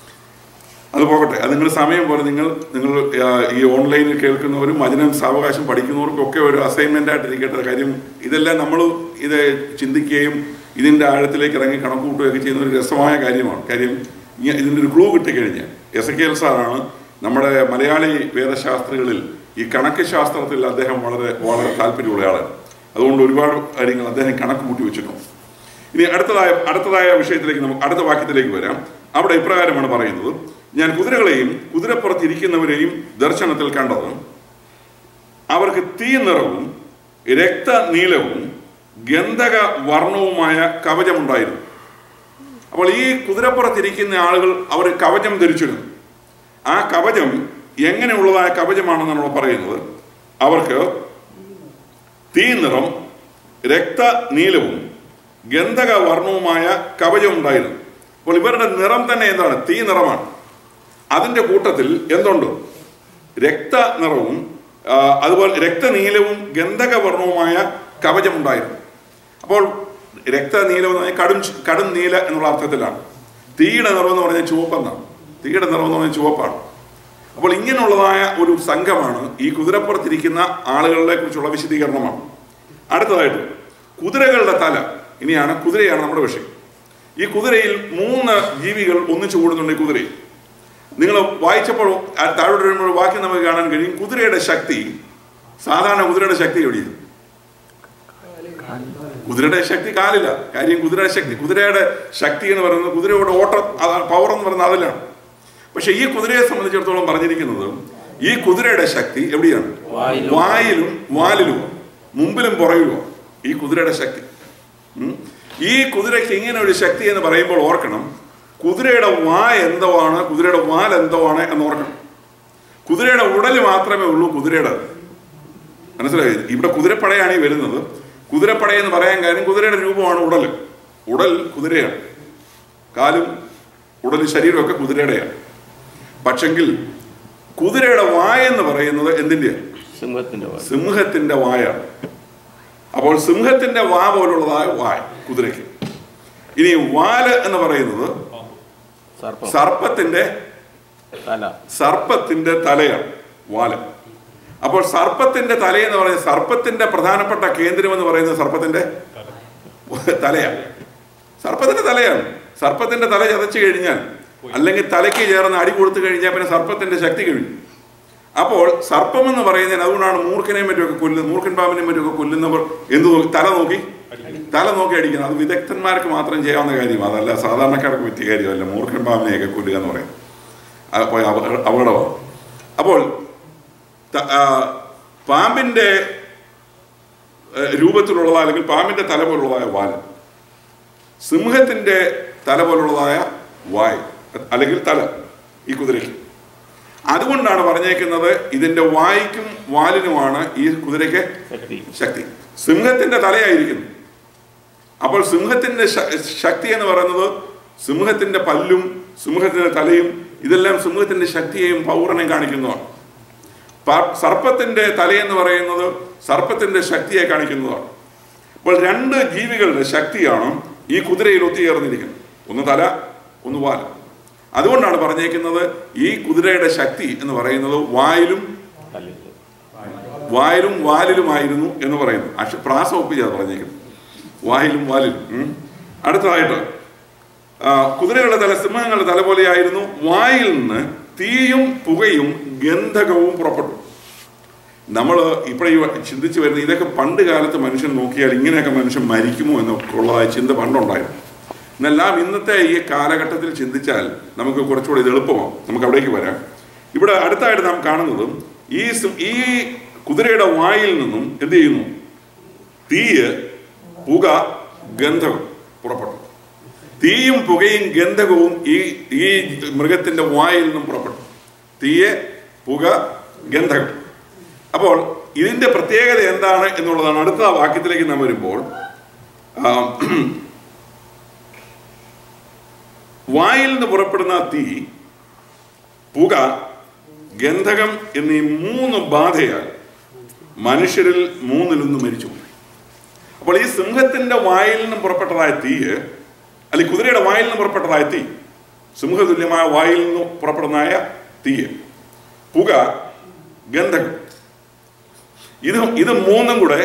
അത് പോകട്ടെ അത് നിങ്ങൾ സമയം പോലെ നിങ്ങൾ നിങ്ങൾ ആ, ഈ ഓൺലൈനിൽ കേൾക്കുന്നവരും അതിനും സാവകാശം പഠിക്കുന്നവർക്കും ഒക്കെ ഒരു അസൈൻമെന്റ് ആയിട്ട് ഇരിക്കട്ടെ കാര്യം ഇതെല്ലാം നമ്മൾ ഇത് ചിന്തിക്കുകയും ഇതിന്റെ ആഴത്തിലേക്ക് ഇറങ്ങി കണക്കൂട്ടുകയൊക്കെ ചെയ്യുന്ന ഒരു രസമായ കാര്യമാണ് കാര്യം ഇങ്ങ- ഇതിന്റെ ഒരു ക്ലൂ കിട്ടിക്കഴിഞ്ഞാൽ എസ് കെ എൽ സാറാണ് നമ്മുടെ മലയാളി വേദശാസ്ത്രികളിൽ ഈ കണക്ക് ശാസ്ത്രത്തിൽ അദ്ദേഹം വളരെ വളരെ താല്പര്യമുള്ള ആളാണ് അതുകൊണ്ട് ഒരുപാട് കാര്യങ്ങൾ അദ്ദേഹം കണക്ക് കൂട്ടി വെച്ചിട്ടുണ്ട് ഇനി അടുത്തതായ അടുത്തതായ വിഷയത്തിലേക്ക് നമുക്ക് അടുത്ത വാക്യത്തിലേക്ക് വരാം അവിടെ ഇപ്രകാരമാണ് പറയുന്നത് ഞാൻ കുതിരകളെയും കുതിരപ്പുറത്തിരിക്കുന്നവരെയും ദർശനത്തിൽ കണ്ടത് അവർക്ക് തീ നിറവും രക്തനീലവും ഗന്ധക വർണ്ണവുമായ കവചമുണ്ടായിരുന്നു അപ്പോൾ ഈ കുതിരപ്പുറത്തിരിക്കുന്ന ആളുകൾ അവർ കവചം ധരിച്ചിരുന്നു ആ കവചം എങ്ങനെയുള്ളതായ കവചമാണെന്ന് നമ്മൾ പറയുന്നത് അവർക്ക് തീ നിറം രക്തനീലവും ഗന്ധക വർണ്ണവുമായ കവചം ഉണ്ടായിരുന്നു അപ്പോൾ ഇവരുടെ നിറം തന്നെ എന്താണ് തീ നിറമാണ് അതിൻ്റെ കൂട്ടത്തിൽ എന്തുണ്ട് രക്ത നിറവും ആ, അതുപോലെ രക്തനീലവും ഗന്ധക വർണ്ണവുമായ കവചമുണ്ടായിരുന്നു അപ്പോൾ രക്തനീലം എന്ന് പറഞ്ഞാൽ കടും കടും നീല എന്നുള്ള അർത്ഥത്തിലാണ് തീയുടെ നിറം എന്ന് പറഞ്ഞാൽ ചുവപ്പെന്നാണ് തീയുടെ നിറം എന്ന് പറഞ്ഞാൽ ചുവപ്പാണ് അപ്പോൾ ഇങ്ങനെയുള്ളതായ ഒരു സംഘമാണ് ഈ കുതിരപ്പുറത്തിരിക്കുന്ന ആളുകളെ കുറിച്ചുള്ള വിശദീകരണമാണ് അടുത്തതായിട്ട് കുതിരകളുടെ തല ഇനിയാണ് കുതിരയാണ് നമ്മുടെ വിഷയം ഈ കുതിരയിൽ മൂന്ന് ജീവികൾ ഒന്നിച്ചു കൂടുന്നുണ്ട് ഈ കുതിരയിൽ നിങ്ങൾ വായിച്ചപ്പോൾ ആ താഴോട്ട് വരുമ്പോൾ വാക്യം നമുക്ക് കാണാൻ കഴിയും കുതിരയുടെ ശക്തി സാധാരണ കുതിരയുടെ ശക്തി എവിടെയാണ് കുതിരയുടെ ശക്തി കാലില്ല കാര്യം കുതിരയുടെ ശക്തി കുതിരയുടെ ശക്തി എന്ന് പറയുന്നത് കുതിരയുടെ ഓട്ടം പവർ എന്ന് പറയുന്നത് അതിലാണ് പക്ഷെ ഈ കുതിരയെ സംബന്ധിച്ചിടത്തോളം പറഞ്ഞിരിക്കുന്നത് ഈ കുതിരയുടെ ശക്തി എവിടെയാണ് വായിലും. വായിലും വാലിലും മുമ്പിലും പുറകിലും ഈ കുതിരയുടെ ശക്തി ഉം. ഈ കുതിരയ്ക്ക് ഇങ്ങനെ ഒരു ശക്തി എന്ന് പറയുമ്പോൾ ഓർക്കണം കുതിരയുടെ വാ എന്തോ ആണ് കുതിരയുടെ വാൽ എന്തോ ആണ് എന്ന് ഓർക്കണം കുതിരയുടെ ഉടൽ മാത്രമേ ഉള്ളൂ കുതിരയുടെ മനസ്സിലായി ഇവിടെ കുതിരപ്പടയാണ് ഈ വരുന്നത് കുതിരപ്പട എന്ന് പറയാൻ കാര്യം കുതിരയുടെ രൂപമാണ് ഉടൽ ഉടൽ കുതിരയാണ് കാലും ഉടൽ ശരീരമൊക്കെ കുതിരയുടെയാണ് പക്ഷെങ്കിൽ കുതിരയുടെ വായ എന്ന് പറയുന്നത് എന്തിൻ്റെയാണ് സിംഹത്തിന്റെ വാൽ സിംഹത്തിന്റെ വായാണ് അപ്പോൾ സിംഹത്തിന്റെ വാ പോലുള്ളതായ വായ കുതിരയ്ക്ക് ഇനി വാല് എന്ന് പറയുന്നത് സർപ്പം സർപ്പത്തിന്റെ തല സർപ്പത്തിന്റെ തലയാണ് വാല് അപ്പോൾ സർപ്പത്തിന്റെ തലയെന്ന് പറയുന്നത് സർപ്പത്തിന്റെ പ്രധാനപ്പെട്ട കേന്ദ്രം എന്ന് പറയുന്നത് സർപ്പത്തിന്റെ തലയാണ് സർപ്പത്തിന്റെ തലയാണ് സർപ്പത്തിന്റെ തല ചതച്ചു കഴിഞ്ഞാൽ അല്ലെങ്കിൽ തലയ്ക്ക് ചേർന്ന് അടി കൊടുത്തു കഴിഞ്ഞാൽ പിന്നെ സർപ്പത്തിന്റെ ശക്തി കഴിഞ്ഞു അപ്പോൾ സർപ്പം എന്ന് പറയുന്നതിന് അതുകൊണ്ടാണ് മൂർഖനെയും മറ്റുമൊക്കെ കൊല്ലുന്നത് മൂർഖൻ പാമ്പിനെയും മറ്റുമൊക്കെ കൊല്ലുന്നവർ എന്ത് നോക്കി തല നോക്കി തല നോക്കി അടിക്കുന്നത് അത് വിദഗ്ധന്മാർക്ക് മാത്രം ചെയ്യാവുന്ന കാര്യം അതല്ല സാധാരണക്കാർക്ക് പറ്റിയ കാര്യമല്ല മൂർഖൻ പാമ്പിനെയൊക്കെ കൊല്ലുക എന്ന് പറയുന്നത് അപ്പോൾ അപ- അപകടമാണ് അപ്പോൾ ത- ആ, പാമ്പിന്റെ ഏഹ്, രൂപത്തിലുള്ളതായ അല്ലെങ്കിൽ പാമ്പിന്റെ തല പോലുള്ളതായ വാല് സിംഹത്തിന്റെ തല പോലുള്ളതായ വായ് അല്ലെങ്കിൽ തല ഈ കുതിരയ്ക്ക് അതുകൊണ്ടാണ് പറഞ്ഞേക്കുന്നത് ഇതിന്റെ വായ്ക്കും വാലിനുമാണ് ഈ കുതിരയ്ക്ക് ശക്തി ശക്തി സിംഹത്തിന്റെ തലയായിരിക്കുന്നു അപ്പോൾ സിംഹത്തിന്റെ ശ- ശക്തി എന്ന് പറയുന്നത് സിംഹത്തിന്റെ പല്ലും സിംഹത്തിന്റെ തലയും ഇതെല്ലാം സിംഹത്തിന്റെ ശക്തിയെയും പൗരനെയും കാണിക്കുന്നതാണ് പ- സർപ്പത്തിന്റെ തലയെന്ന് പറയുന്നത് സർപ്പത്തിന്റെ ശക്തിയെ കാണിക്കുന്നതാണ് അപ്പോൾ രണ്ട് ജീവികളുടെ ശക്തിയാണ് ഈ കുതിരയിൽ ഒത്തുചേർന്നിരിക്കുന്നത് ഒന്ന് തല ഒന്ന് വാൽ അതുകൊണ്ടാണ് പറഞ്ഞേക്കുന്നത് ഈ കുതിരയുടെ ശക്തി എന്ന് പറയുന്നത് വായിലും തലയിൽ വായിലും വാലിലുമായിരുന്നു എന്ന് പറയുന്നു അക്ഷ പ്രാസം ഒപ്പിച്ചാണ് പറഞ്ഞേക്കുന്നത് വായിലും വാലിലും ഉം. അടുത്തതായിട്ട് ആ, കുതിരകളുടെ തല സിംഹങ്ങളുടെ തല പോലെയായിരുന്നു വായിൽ നിന്ന് തീയും പുകയും ഗന്ധകവും പുറപ്പെട്ടു നമ്മൾ ഇപ്പോൾ ഈ ചിന്തിച്ചു വരുന്ന ഇതൊക്കെ പണ്ട് കാലത്ത് മനുഷ്യൻ നോക്കിയാൽ ഇങ്ങനെയൊക്കെ മനുഷ്യൻ മരിക്കുമോ എന്നൊക്കെ ഉള്ളതായ ചിന്ത പണ്ടുണ്ടായിരുന്നു എന്നെല്ലാം ഇന്നത്തെ ഈ കാലഘട്ടത്തിൽ ചിന്തിച്ചാൽ നമുക്ക് കുറച്ചുകൂടി ഇത് എളുപ്പമാവും നമുക്ക് അവിടേക്ക് വരാം ഇവിടെ അടുത്തായിട്ട് നാം കാണുന്നത് ഈ സ്- ഈ കുതിരയുടെ വായിൽ നിന്നും എന്ത് ചെയ്യുന്നു തീയ് പുക ഗന്ധകം പുറപ്പെട്ടു തീയും പുകയും ഗന്ധകവും ഈ ഈ മൃഗത്തിന്റെ വായിൽ നിന്നും പുറപ്പെട്ടു തീയ് പുക ഗന്ധകം അപ്പോൾ ഇതിന്റെ പ്രത്യേകത എന്താണ് എന്നുള്ളതാണ് അടുത്ത വാക്യത്തിലേക്ക് നാം വരുമ്പോൾ ആ, വായിൽ നിന്ന് പുറപ്പെടുന്ന തീ പുക ഗന്ധകം എന്നീ മൂന്ന് ബാധയാൽ മനുഷ്യരിൽ മൂന്നിലൊന്ന് മരിച്ചു അപ്പോൾ ഈ സിംഹത്തിന്റെ വായിൽ നിന്നും പുറപ്പെട്ടതായ തീയ് അല്ലെങ്കിൽ കുതിരയുടെ വായിൽ നിന്ന് പുറപ്പെട്ടതായ തീ സിംഹതുല്യമായ വായിൽ നിന്ന് പുറപ്പെടുന്നതായ തീയ് പുക ഗന്ധകം ഇത് ഇത് മൂന്നും കൂടെ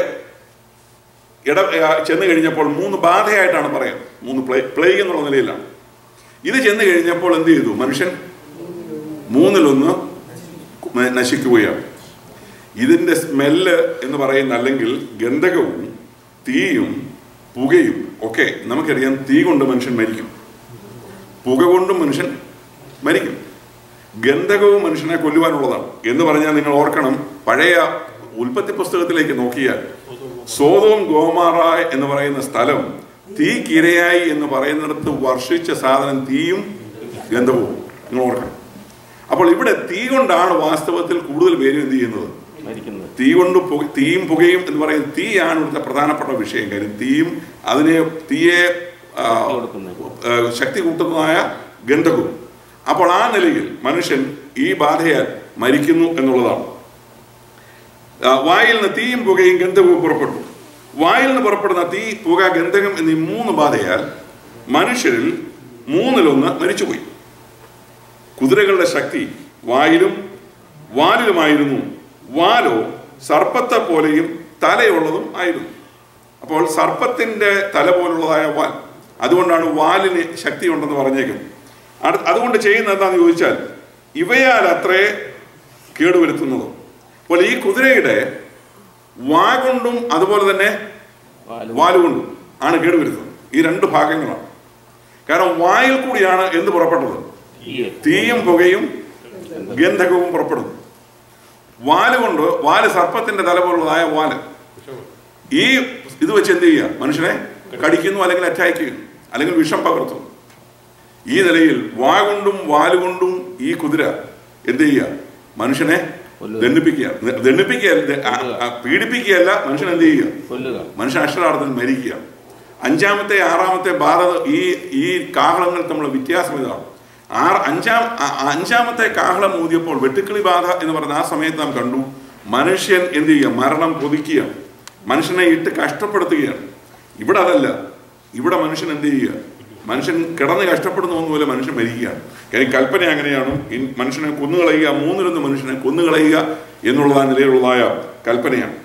ഇട ആ, ചെന്ന് കഴിഞ്ഞപ്പോൾ മൂന്ന് ബാധയായിട്ടാണ് പറയുന്നത് മൂന്ന് പ്ലേ പ്ലേഗ് എന്നുള്ള നിലയിലാണ് ഇത് ചെന്ന് കഴിഞ്ഞപ്പോൾ എന്ത് ചെയ്തു മനുഷ്യൻ മൂന്നിലൊന്ന് ന- നശിക്കുകയാണ് ഇതിൻ്റെ സ്മെല്ല് എന്ന് പറയുന്ന അല്ലെങ്കിൽ ഗന്ധകവും തീയും പുകയും ഒക്കെ നമുക്കറിയാം തീ കൊണ്ട് മനുഷ്യൻ മരിക്കും പുക കൊണ്ടും മനുഷ്യൻ മരിക്കും ഗന്ധകവും മനുഷ്യനെ കൊല്ലുവാനുള്ളതാണ് എന്ന് പറഞ്ഞാൽ നിങ്ങൾ ഓർക്കണം പഴയ ഉൽപ്പത്തി പുസ്തകത്തിലേക്ക് നോക്കിയാൽ സോതവും ഗോമാറ എന്ന് പറയുന്ന സ്ഥലം തീക്കിരയായി എന്ന് പറയുന്നിടത്ത് വർഷിച്ച സാധനം തീയും ഗന്ധവും നിങ്ങൾ ഓർക്കണം അപ്പോൾ ഇവിടെ തീ കൊണ്ടാണ് വാസ്തവത്തിൽ കൂടുതൽ പേരും എന്ത് ചെയ്യുന്നത് മരിക്കുന്നത് തീ കൊണ്ട് പുക തീയും പുകയും എന്ന് പറയുന്നത് തീയാണ് ഇവിടുത്തെ പ്രധാനപ്പെട്ട വിഷയം കാര്യം തീയും അതിനെ തീയെ ആ, കൊടുക്കുന്നത് ആ, ശക്തി കൂട്ടുന്നതായ ഗന്ധകവും അപ്പോൾ ആ നിലയിൽ മനുഷ്യൻ ഈ ബാധയാൽ മരിക്കുന്നു എന്നുള്ളതാണ് ആ, വായിൽ നിന്ന് തീയും പുകയും ഗന്ധകവും പുറപ്പെട്ടു വായിൽ നിന്ന് പുറപ്പെടുന്ന തീ പുക ഗന്ധകം എന്നീ മൂന്ന് ബാധയാൽ മനുഷ്യരിൽ മൂന്നിലൊന്ന് മരിച്ചുപോയി കുതിരകളുടെ ശക്തി വായിലും വാലിലുമായിരുന്നു വാലോ സർപ്പത്തെ പോലെയും തലയുള്ളതും ആയിരുന്നു അപ്പോൾ സർപ്പത്തിന്റെ തല പോലുള്ളതായ വാൽ അതുകൊണ്ടാണ് വാലിന് ശക്തി ഉണ്ടെന്ന് പറഞ്ഞേക്കുന്നത് അടു- അതുകൊണ്ട് ചെയ്യുന്നത് എന്താണെന്ന് ചോദിച്ചാൽ ഇവയാൽ അത്രേ കേടുവരുത്തുന്നത് അപ്പോൾ ഈ കുതിരയുടെ വാ കൊണ്ടും അതുപോലെ തന്നെ വാലും വാലുകൊണ്ടും ആണ് കേടുവരുത്തുന്നത് ഈ രണ്ട് ഭാഗങ്ങളാണ് കാരണം വായിൽ കൂടിയാണ് എന്ത് പുറപ്പെട്ടത് തീയെ തീയും പുകയും ഗന്ധകവും പുറപ്പെടുന്നു വാല് കൊണ്ട് വാല് സർപ്പത്തിന്റെ തല പോലുള്ളതായ വാല് ഈ ഇത് വെച്ച് എന്ത് ചെയ്യുക മനുഷ്യനെ കടിക്കുന്നു അല്ലെങ്കിൽ അറ്റാക്ക് ചെയ്യുന്നു അല്ലെങ്കിൽ വിഷം പകർത്തുന്നു ഈ നിലയിൽ വാ കൊണ്ടും വാലുകൊണ്ടും ഈ കുതിര എന്ത് ചെയ്യുക മനുഷ്യനെ കൊല്ലുക. ദണ്ഡിപ്പിക്കുക ദണ്ഡിപ്പിക്കുക പീഡിപ്പിക്കുകയല്ല മനുഷ്യൻ എന്ത് ചെയ്യുക കൊല്ലുക മനുഷ്യൻ അക്ഷരാർത്ഥത്തിൽ മരിക്കുക അഞ്ചാമത്തെ ആറാമത്തെ ഭാരത ഈ ഈ കാഹളങ്ങൾ തമ്മിലുള്ള വ്യത്യാസം ഇതാണ് ആറ് അഞ്ചാം അ- അഞ്ചാമത്തെ കാഹളം ഊതിയപ്പോൾ വെട്ടുക്കിളി ബാധ എന്ന് പറഞ്ഞ ആ സമയത്ത് നാം കണ്ടു മനുഷ്യൻ എന്ത് ചെയ്യുക മരണം കൊതിക്കുകയാണ് മനുഷ്യനെ ഇട്ട് കഷ്ടപ്പെടുത്തുകയാണ് ഇവിടെ അതല്ല ഇവിടെ മനുഷ്യൻ എന്ത് ചെയ്യുക മനുഷ്യൻ കിടന്ന് കഷ്ടപ്പെടുന്ന ഒന്നുപോലെ മനുഷ്യൻ മരിക്കുകയാണ് കാര്യം കൽപ്പന അങ്ങനെയാണ് ഈ മനുഷ്യനെ കൊന്നുകളയുക മൂന്നിലൊന്ന് മനുഷ്യനെ കൊന്നുകളയുക എന്നുള്ള ആ നിലയിലുള്ളതായ കൽപ്പനയാണ്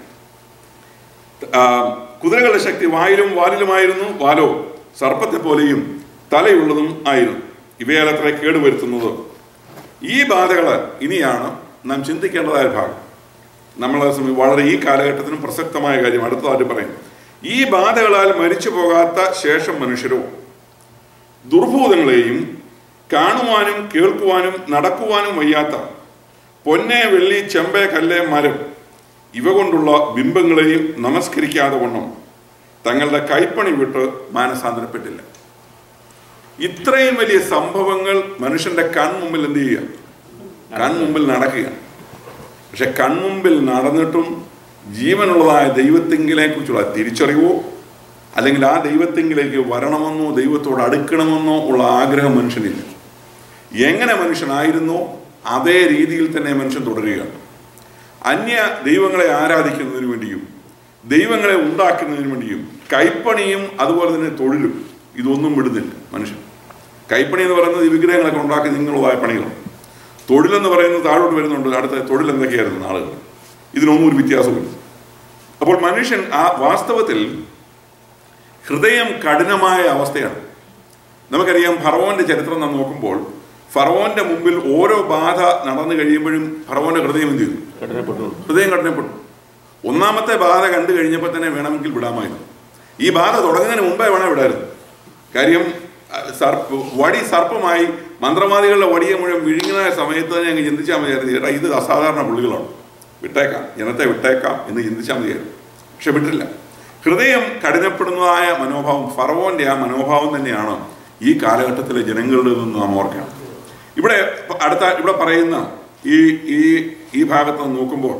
ആ, കുതിരകളുടെ ശക്തി വായിലും വാലിലുമായിരുന്നു വാലോ സർപ്പത്തെ പോലെയും തലയുള്ളതും ആയിരുന്നു ഇവയാലത്ര കേടുവരുത്തുന്നത് ഈ ബാധകൾ ഇനിയാണ് നാം ചിന്തിക്കേണ്ടതായ ഭാഗം നമ്മൾ വളരെ ഈ കാലഘട്ടത്തിനും പ്രസക്തമായ കാര്യം അടുത്തതായിട്ട് പറയും ഈ ബാധകളാൽ മരിച്ചു പോകാത്ത ശേഷം മനുഷ്യരോ ദുർഭൂതങ്ങളെയും കാണുവാനും കേൾക്കുവാനും നടക്കുവാനും വയ്യാത്ത പൊന്നെ വെള്ളി ചെമ്പേ കല്ല് മരം ഇവ കൊണ്ടുള്ള ബിംബങ്ങളെയും നമസ്കരിക്കാതെ വണ്ണം തങ്ങളുടെ കൈപ്പണി വിട്ട് മാനസാന്തരപ്പെട്ടില്ല ഇത്രയും വലിയ സംഭവങ്ങൾ മനുഷ്യന്റെ കൺമുമ്പിൽ എന്ത് ചെയ്യുക കൺമുമ്പിൽ നടക്കുകയാണ് പക്ഷെ കൺമുമ്പിൽ നടന്നിട്ടും ജീവനുള്ളതായ ദൈവത്തെങ്കിലെ കുറിച്ചുള്ള തിരിച്ചറിവോ അല്ലെങ്കിൽ ആ ദൈവത്തെങ്കിലേക്ക് വരണമെന്നോ ദൈവത്തോട് അടുക്കണമെന്നോ ഉള്ള ആഗ്രഹം മനുഷ്യനില്ല എങ്ങനെ മനുഷ്യനായിരുന്നോ അതേ രീതിയിൽ തന്നെ മനുഷ്യൻ തുടരുകയാണ് അന്യ ദൈവങ്ങളെ ആരാധിക്കുന്നതിന് വേണ്ടിയും ദൈവങ്ങളെ ഉണ്ടാക്കുന്നതിന് വേണ്ടിയും കൈപ്പണിയും അതുപോലെ തന്നെ തൊഴിലും ഇതൊന്നും വിടുന്നില്ല മനുഷ്യൻ കൈപ്പണി എന്ന് പറയുന്നത് ഈ വിഗ്രഹങ്ങളൊക്കെ ഉണ്ടാക്കി നിങ്ങളുള്ളതായ പണികളാണ് തൊഴിലെന്ന് പറയുന്നത് താഴോട്ട് വരുന്നുണ്ട് അടുത്ത തൊഴിൽ എന്തൊക്കെയായിരുന്നു ആളുകൾ ഇതിനൊന്നും ഒരു വ്യത്യാസമില്ല അപ്പോൾ മനുഷ്യൻ ആ വാസ്തവത്തിൽ ഹൃദയം കഠിനമായ അവസ്ഥയാണ് നമുക്കറിയാം ഫറവോന്റെ ചരിത്രം നാം നോക്കുമ്പോൾ ഫറവോന്റെ മുമ്പിൽ ഓരോ ബാധ നടന്നു കഴിയുമ്പോഴും ഫറവോന്റെ ഹൃദയം എന്ത് ചെയ്തു കഠിനപ്പെട്ടു ഹൃദയം കഠിനപ്പെട്ടു ഒന്നാമത്തെ ബാധ കണ്ടു കഴിഞ്ഞപ്പോൾ തന്നെ വേണമെങ്കിൽ വിടാമായിരുന്നു ഈ ബാധ തുടങ്ങുന്നതിന് മുമ്പേ വേണേ വിടായിരുന്നു കാര്യം അഹ്, സർപ്പ വടി സർപ്പമായി മന്ത്രവാദികളുടെ വടിയെ മുഴുവൻ വിഴുങ്ങുന്ന സമയത്ത് തന്നെ അങ്ങ് ചിന്തിച്ചാൽ മതിയായിരുന്നു ചേട്ടാ ഇത് അസാധാരണ പുള്ളികളാണ് വിട്ടേക്കാം ജനത്തെ വിട്ടേക്കാം എന്ന് ചിന്തിച്ചാൽ മതിയായിരുന്നു പക്ഷെ വിട്ടില്ല ഹൃദയം കഠിനപ്പെടുന്നതായ മനോഭാവം ഫറവോന്റെ ആ മനോഭാവം തന്നെയാണ് ഈ കാലഘട്ടത്തിലെ ജനങ്ങളിൽ നിന്ന് നാം ഓർക്കണം ഇവിടെ അടുത്ത ഇവിടെ പറയുന്ന ഈ ഈ ഈ ഭാഗത്ത് നിന്ന് നോക്കുമ്പോൾ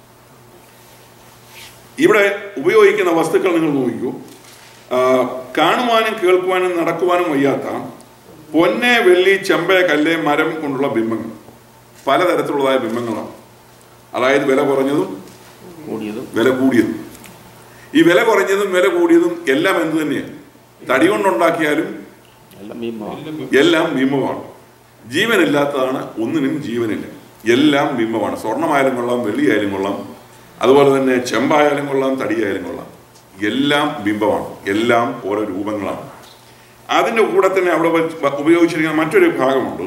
ഇവിടെ ഉപയോഗിക്കുന്ന വസ്തുക്കൾ നിങ്ങൾ നോക്കിക്കൂ ആ, കാണുവാനും കേൾക്കുവാനും നടക്കുവാനും വയ്യാത്ത പൊന്നെ വെള്ളി ചെമ്പ കല്ല് മരം കൊണ്ടുള്ള ബിംബങ്ങൾ പലതരത്തിലുള്ളതായ ബിംബങ്ങളാണ് അതായത് വില കുറഞ്ഞതും കൂടിയതും വില കൂടിയതും ഈ വില കുറഞ്ഞതും വില കൂടിയതും എല്ലാം എന്ത് തന്നെയാണ് തടി കൊണ്ടുണ്ടാക്കിയാലും എല്ലാം ഭീമമാണ് എല്ലാം ബിംബമാണ് ജീവനില്ലാത്തതാണ് ഒന്നിനും ജീവനില്ല എല്ലാം ബിംബമാണ് സ്വർണ്ണമായാലും കൊള്ളാം വെള്ളിയായാലും കൊള്ളാം അതുപോലെ തന്നെ ചെമ്പായാലും കൊള്ളാം തടിയായാലും കൊള്ളാം എല്ലാം ബിംബമാണ് എല്ലാം ഓരോ രൂപങ്ങളാണ് അതിൻ്റെ കൂടെ തന്നെ അവിടെ വച്ച് ഉപയോഗിച്ചിരിക്കുന്ന മറ്റൊരു ഭാഗമുണ്ട്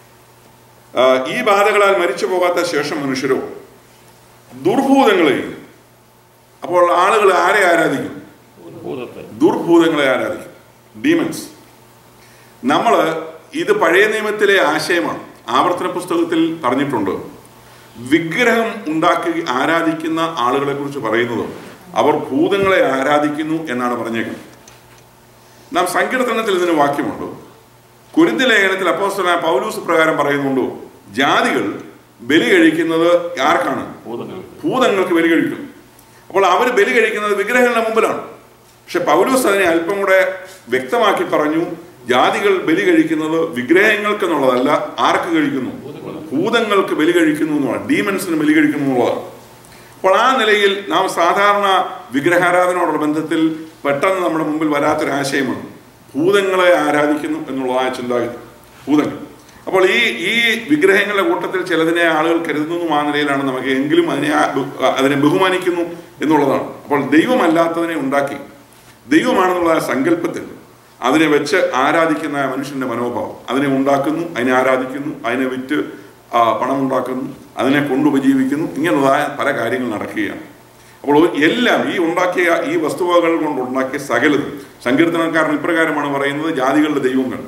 ആ, ഈ ബാധകളാൽ മരിച്ചു പോകാത്ത ശേഷം മനുഷ്യരോ ദുർഭൂതങ്ങളെയും അപ്പോൾ ആളുകൾ ആരെ ആരാധിക്കും ഭൂതത്തെ ദുർഭൂതങ്ങളെ ആരാധിക്കും ഡീമൻസ് നമ്മൾ ഇത് പഴയ നിയമത്തിലെ ആശയമാണ് ആവർത്തന പുസ്തകത്തിൽ പറഞ്ഞിട്ടുണ്ട് വിഗ്രഹം ഉണ്ടാക്കി ആരാധിക്കുന്ന ആളുകളെ കുറിച്ച് പറയുന്നത് അവർ ഭൂതങ്ങളെ ആരാധിക്കുന്നു എന്നാണ് പറഞ്ഞേക്കുന്നത് നാം സങ്കീർത്തനത്തിൽ ഇതിന് വാക്യമുണ്ട് കുരുന്തി ലേഖനത്തിൽ അപ്പോസ്തലനായ പൗലൂസ് പ്രകാരം പറയുന്നുണ്ടോ ജാതികൾ ബലി കഴിക്കുന്നത് ആർക്കാണ് ഭൂതങ്ങൾ ഭൂതങ്ങൾക്ക് ബലി കഴിക്കും അപ്പോൾ അവർ ബലി കഴിക്കുന്നത് വിഗ്രഹങ്ങളുടെ മുമ്പിലാണ് പക്ഷെ പൗലോസ് അതിനെ അല്പം കൂടെ വ്യക്തമാക്കി പറഞ്ഞു ജാതികൾ ബലി കഴിക്കുന്നത് വിഗ്രഹങ്ങൾക്ക് എന്നുള്ളതല്ല ആർക്ക് കഴിക്കുന്നു ഭൂതങ്ങൾക്ക് ബലി കഴിക്കുന്നു എന്നുള്ളതാണ് ഡീമൻസിന് ബലി കഴിക്കുന്നു എന്നുള്ളതാണ് അപ്പോൾ ആ നിലയിൽ നാം സാധാരണ വിഗ്രഹാരാധനയോടുള്ള ബന്ധത്തിൽ പെട്ടെന്ന് നമ്മുടെ മുമ്പിൽ വരാത്തൊരാശയമാണ് ഭൂതങ്ങളെ ആരാധിക്കുന്നു എന്നുള്ളതായ ചിന്താഗതി ഭൂതങ്ങൾ അപ്പോൾ ഈ ഈ വിഗ്രഹങ്ങളുടെ കൂട്ടത്തിൽ ചിലതിനെ ആളുകൾ കരുതുന്നു ആ നിലയിലാണ് നമുക്ക് എങ്കിലും അതിനെ ആ- ബഹു- അതിനെ ബഹുമാനിക്കുന്നു എന്നുള്ളതാണ് അപ്പോൾ ദൈവമല്ലാത്തതിനെ ഉണ്ടാക്കി ദൈവമാണെന്നുള്ള ആ സങ്കല്പത്തിൽ അതിനെ വെച്ച് ആരാധിക്കുന്ന ആ മനുഷ്യന്റെ മനോഭാവം അതിനെ ഉണ്ടാക്കുന്നു അതിനെ ആരാധിക്കുന്നു അതിനെ വിറ്റ് ആ, പണം ഉണ്ടാക്കുന്നു അതിനെ കൊണ്ടുപജീവിക്കുന്നു ഇങ്ങനെയുള്ളതായ പല കാര്യങ്ങൾ നടക്കുകയാണ് അപ്പോൾ എല്ലാം ഈ ഉണ്ടാക്കിയ ഈ വസ്തുവകകൾ കൊണ്ട് ഉണ്ടാക്കിയ സകലതും സങ്കീർത്തനക്കാരൻ ഇപ്രകാരമാണ് പറയുന്നത് ജാതികളുടെ ദൈവങ്ങൾ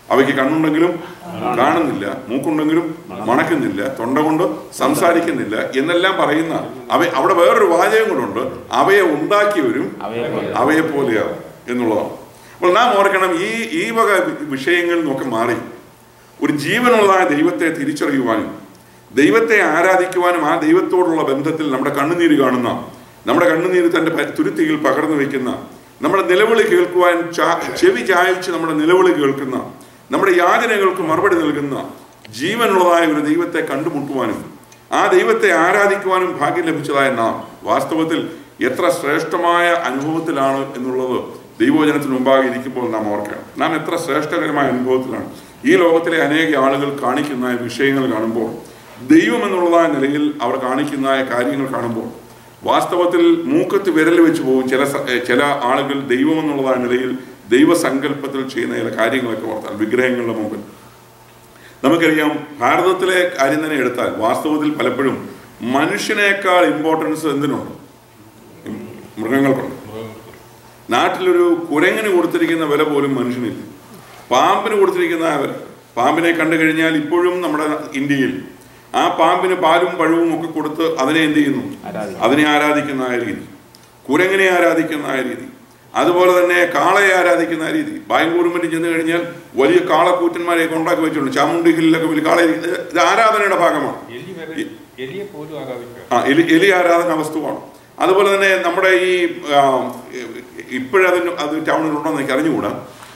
അവയ്ക്ക് കണ്ണുണ്ടെങ്കിലും കാണുന്നില്ല മൂക്കുണ്ടെങ്കിലും മണക്കുന്നില്ല തൊണ്ട കൊണ്ട് സംസാരിക്കുന്നില്ല എന്നെല്ലാം പറയുന്ന അവ അവിടെ വേറൊരു വാചകം കൂടെ അവയെ ഉണ്ടാക്കിയവരും അവയെ പോലെ അവയെ പോലെയാവും എന്നുള്ളതാണ് അപ്പോൾ നാം ഓർക്കണം ഈ ഈ വക വിഷയങ്ങളിൽ നിന്നൊക്കെ മാറി ഒരു ജീവനുള്ളതായ ദൈവത്തെ തിരിച്ചറിയുവാനും ദൈവത്തെ ആരാധിക്കുവാനും ആ ദൈവത്തോടുള്ള ബന്ധത്തിൽ നമ്മുടെ കണ്ണുനീര് കാണുന്ന നമ്മുടെ കണ്ണുനീര് തൻ്റെ പ- തുരുത്തിയിൽ പകർന്നു വയ്ക്കുന്ന നമ്മുടെ നിലവിളി കേൾക്കുവാൻ ചാ- ചെവി ചായച്ച് നമ്മുടെ നിലവിളി കേൾക്കുന്ന നമ്മുടെ യാചനകൾക്ക് മറുപടി നൽകുന്ന ജീവനുള്ളതായ ഒരു ദൈവത്തെ കണ്ടുമുട്ടുവാനും ആ ദൈവത്തെ ആരാധിക്കുവാനും ഭാഗ്യം ലഭിച്ചതായ നാം വാസ്തവത്തിൽ എത്ര ശ്രേഷ്ഠമായ അനുഭവത്തിലാണ് എന്നുള്ളത് ദൈവവചനത്തിന് മുമ്പാകെ ഇരിക്കുമ്പോൾ നാം ഓർക്കണം നാം എത്ര ശ്രേഷ്ഠകരമായ അനുഭവത്തിലാണ് ഈ ലോകത്തിലെ അനേക ആളുകൾ കാണിക്കുന്ന വിഷയങ്ങൾ കാണുമ്പോൾ ദൈവം എന്നുള്ളതായ നിലയിൽ അവർ കാണിക്കുന്ന കാര്യങ്ങൾ കാണുമ്പോൾ വാസ്തവത്തിൽ മൂക്കത്ത് വിരൽ വെച്ച് പോകും ചില സ- ഏ, ചില ആളുകൾ ദൈവം എന്നുള്ളതായ നിലയിൽ ദൈവസങ്കല്പത്തിൽ ചെയ്യുന്ന ചില കാര്യങ്ങളൊക്കെ ഓർത്താൽ വിഗ്രഹങ്ങളുടെ മുമ്പിൽ നമുക്കറിയാം ഭാരതത്തിലെ കാര്യം തന്നെ എടുത്താൽ വാസ്തവത്തിൽ പലപ്പോഴും മനുഷ്യനേക്കാൾ ഇമ്പോർട്ടൻസ് എന്തിനുണ്ട് മൃഗങ്ങൾക്കുണ്ട് നാട്ടിലൊരു കുരങ്ങിന് കൊടുത്തിരിക്കുന്ന വില പോലും മനുഷ്യനില്ല പാമ്പിന് കൊടുത്തിരിക്കുന്ന ആ വില പാമ്പിനെ കണ്ടു കഴിഞ്ഞാൽ ഇപ്പോഴും നമ്മുടെ ഇന്ത്യയിൽ ആ പാമ്പിന് പാലും പഴവും ഒക്കെ കൊടുത്ത് അതിനെ എന്ത് ചെയ്യുന്നു ആരാധിക്കുന്നു. അതിനെ ആരാധിക്കുന്ന ആ രീതി കുരങ്ങിനെ ആരാധിക്കുന്ന ആ രീതി അതുപോലെ തന്നെ കാളയെ ആരാധിക്കുന്ന ആ രീതി ബാംഗ്ലൂരുമറ്റും ചെന്ന് കഴിഞ്ഞാൽ വലിയ കാളക്കൂറ്റന്മാരെയൊക്കെ ഉണ്ടാക്കി വെച്ചിട്ടുണ്ട് ചാമുണ്ടി ഹില്ലൊക്കെ വലിയ കാള ഇത് ഇത് ആരാധനയുടെ ഭാഗമാണ് എലി വരെ എലിയെ പോലും ആരാധിക്കുക ആ എലി എലി ആരാധന വസ്തുവാണ് അതുപോലെ തന്നെ നമ്മുടെ ഈ ആ, ഇപ്പോഴതിന് അത് ടൗണിലുണ്ടോ എന്ന് എനിക്ക് അറിഞ്ഞുകൂടാ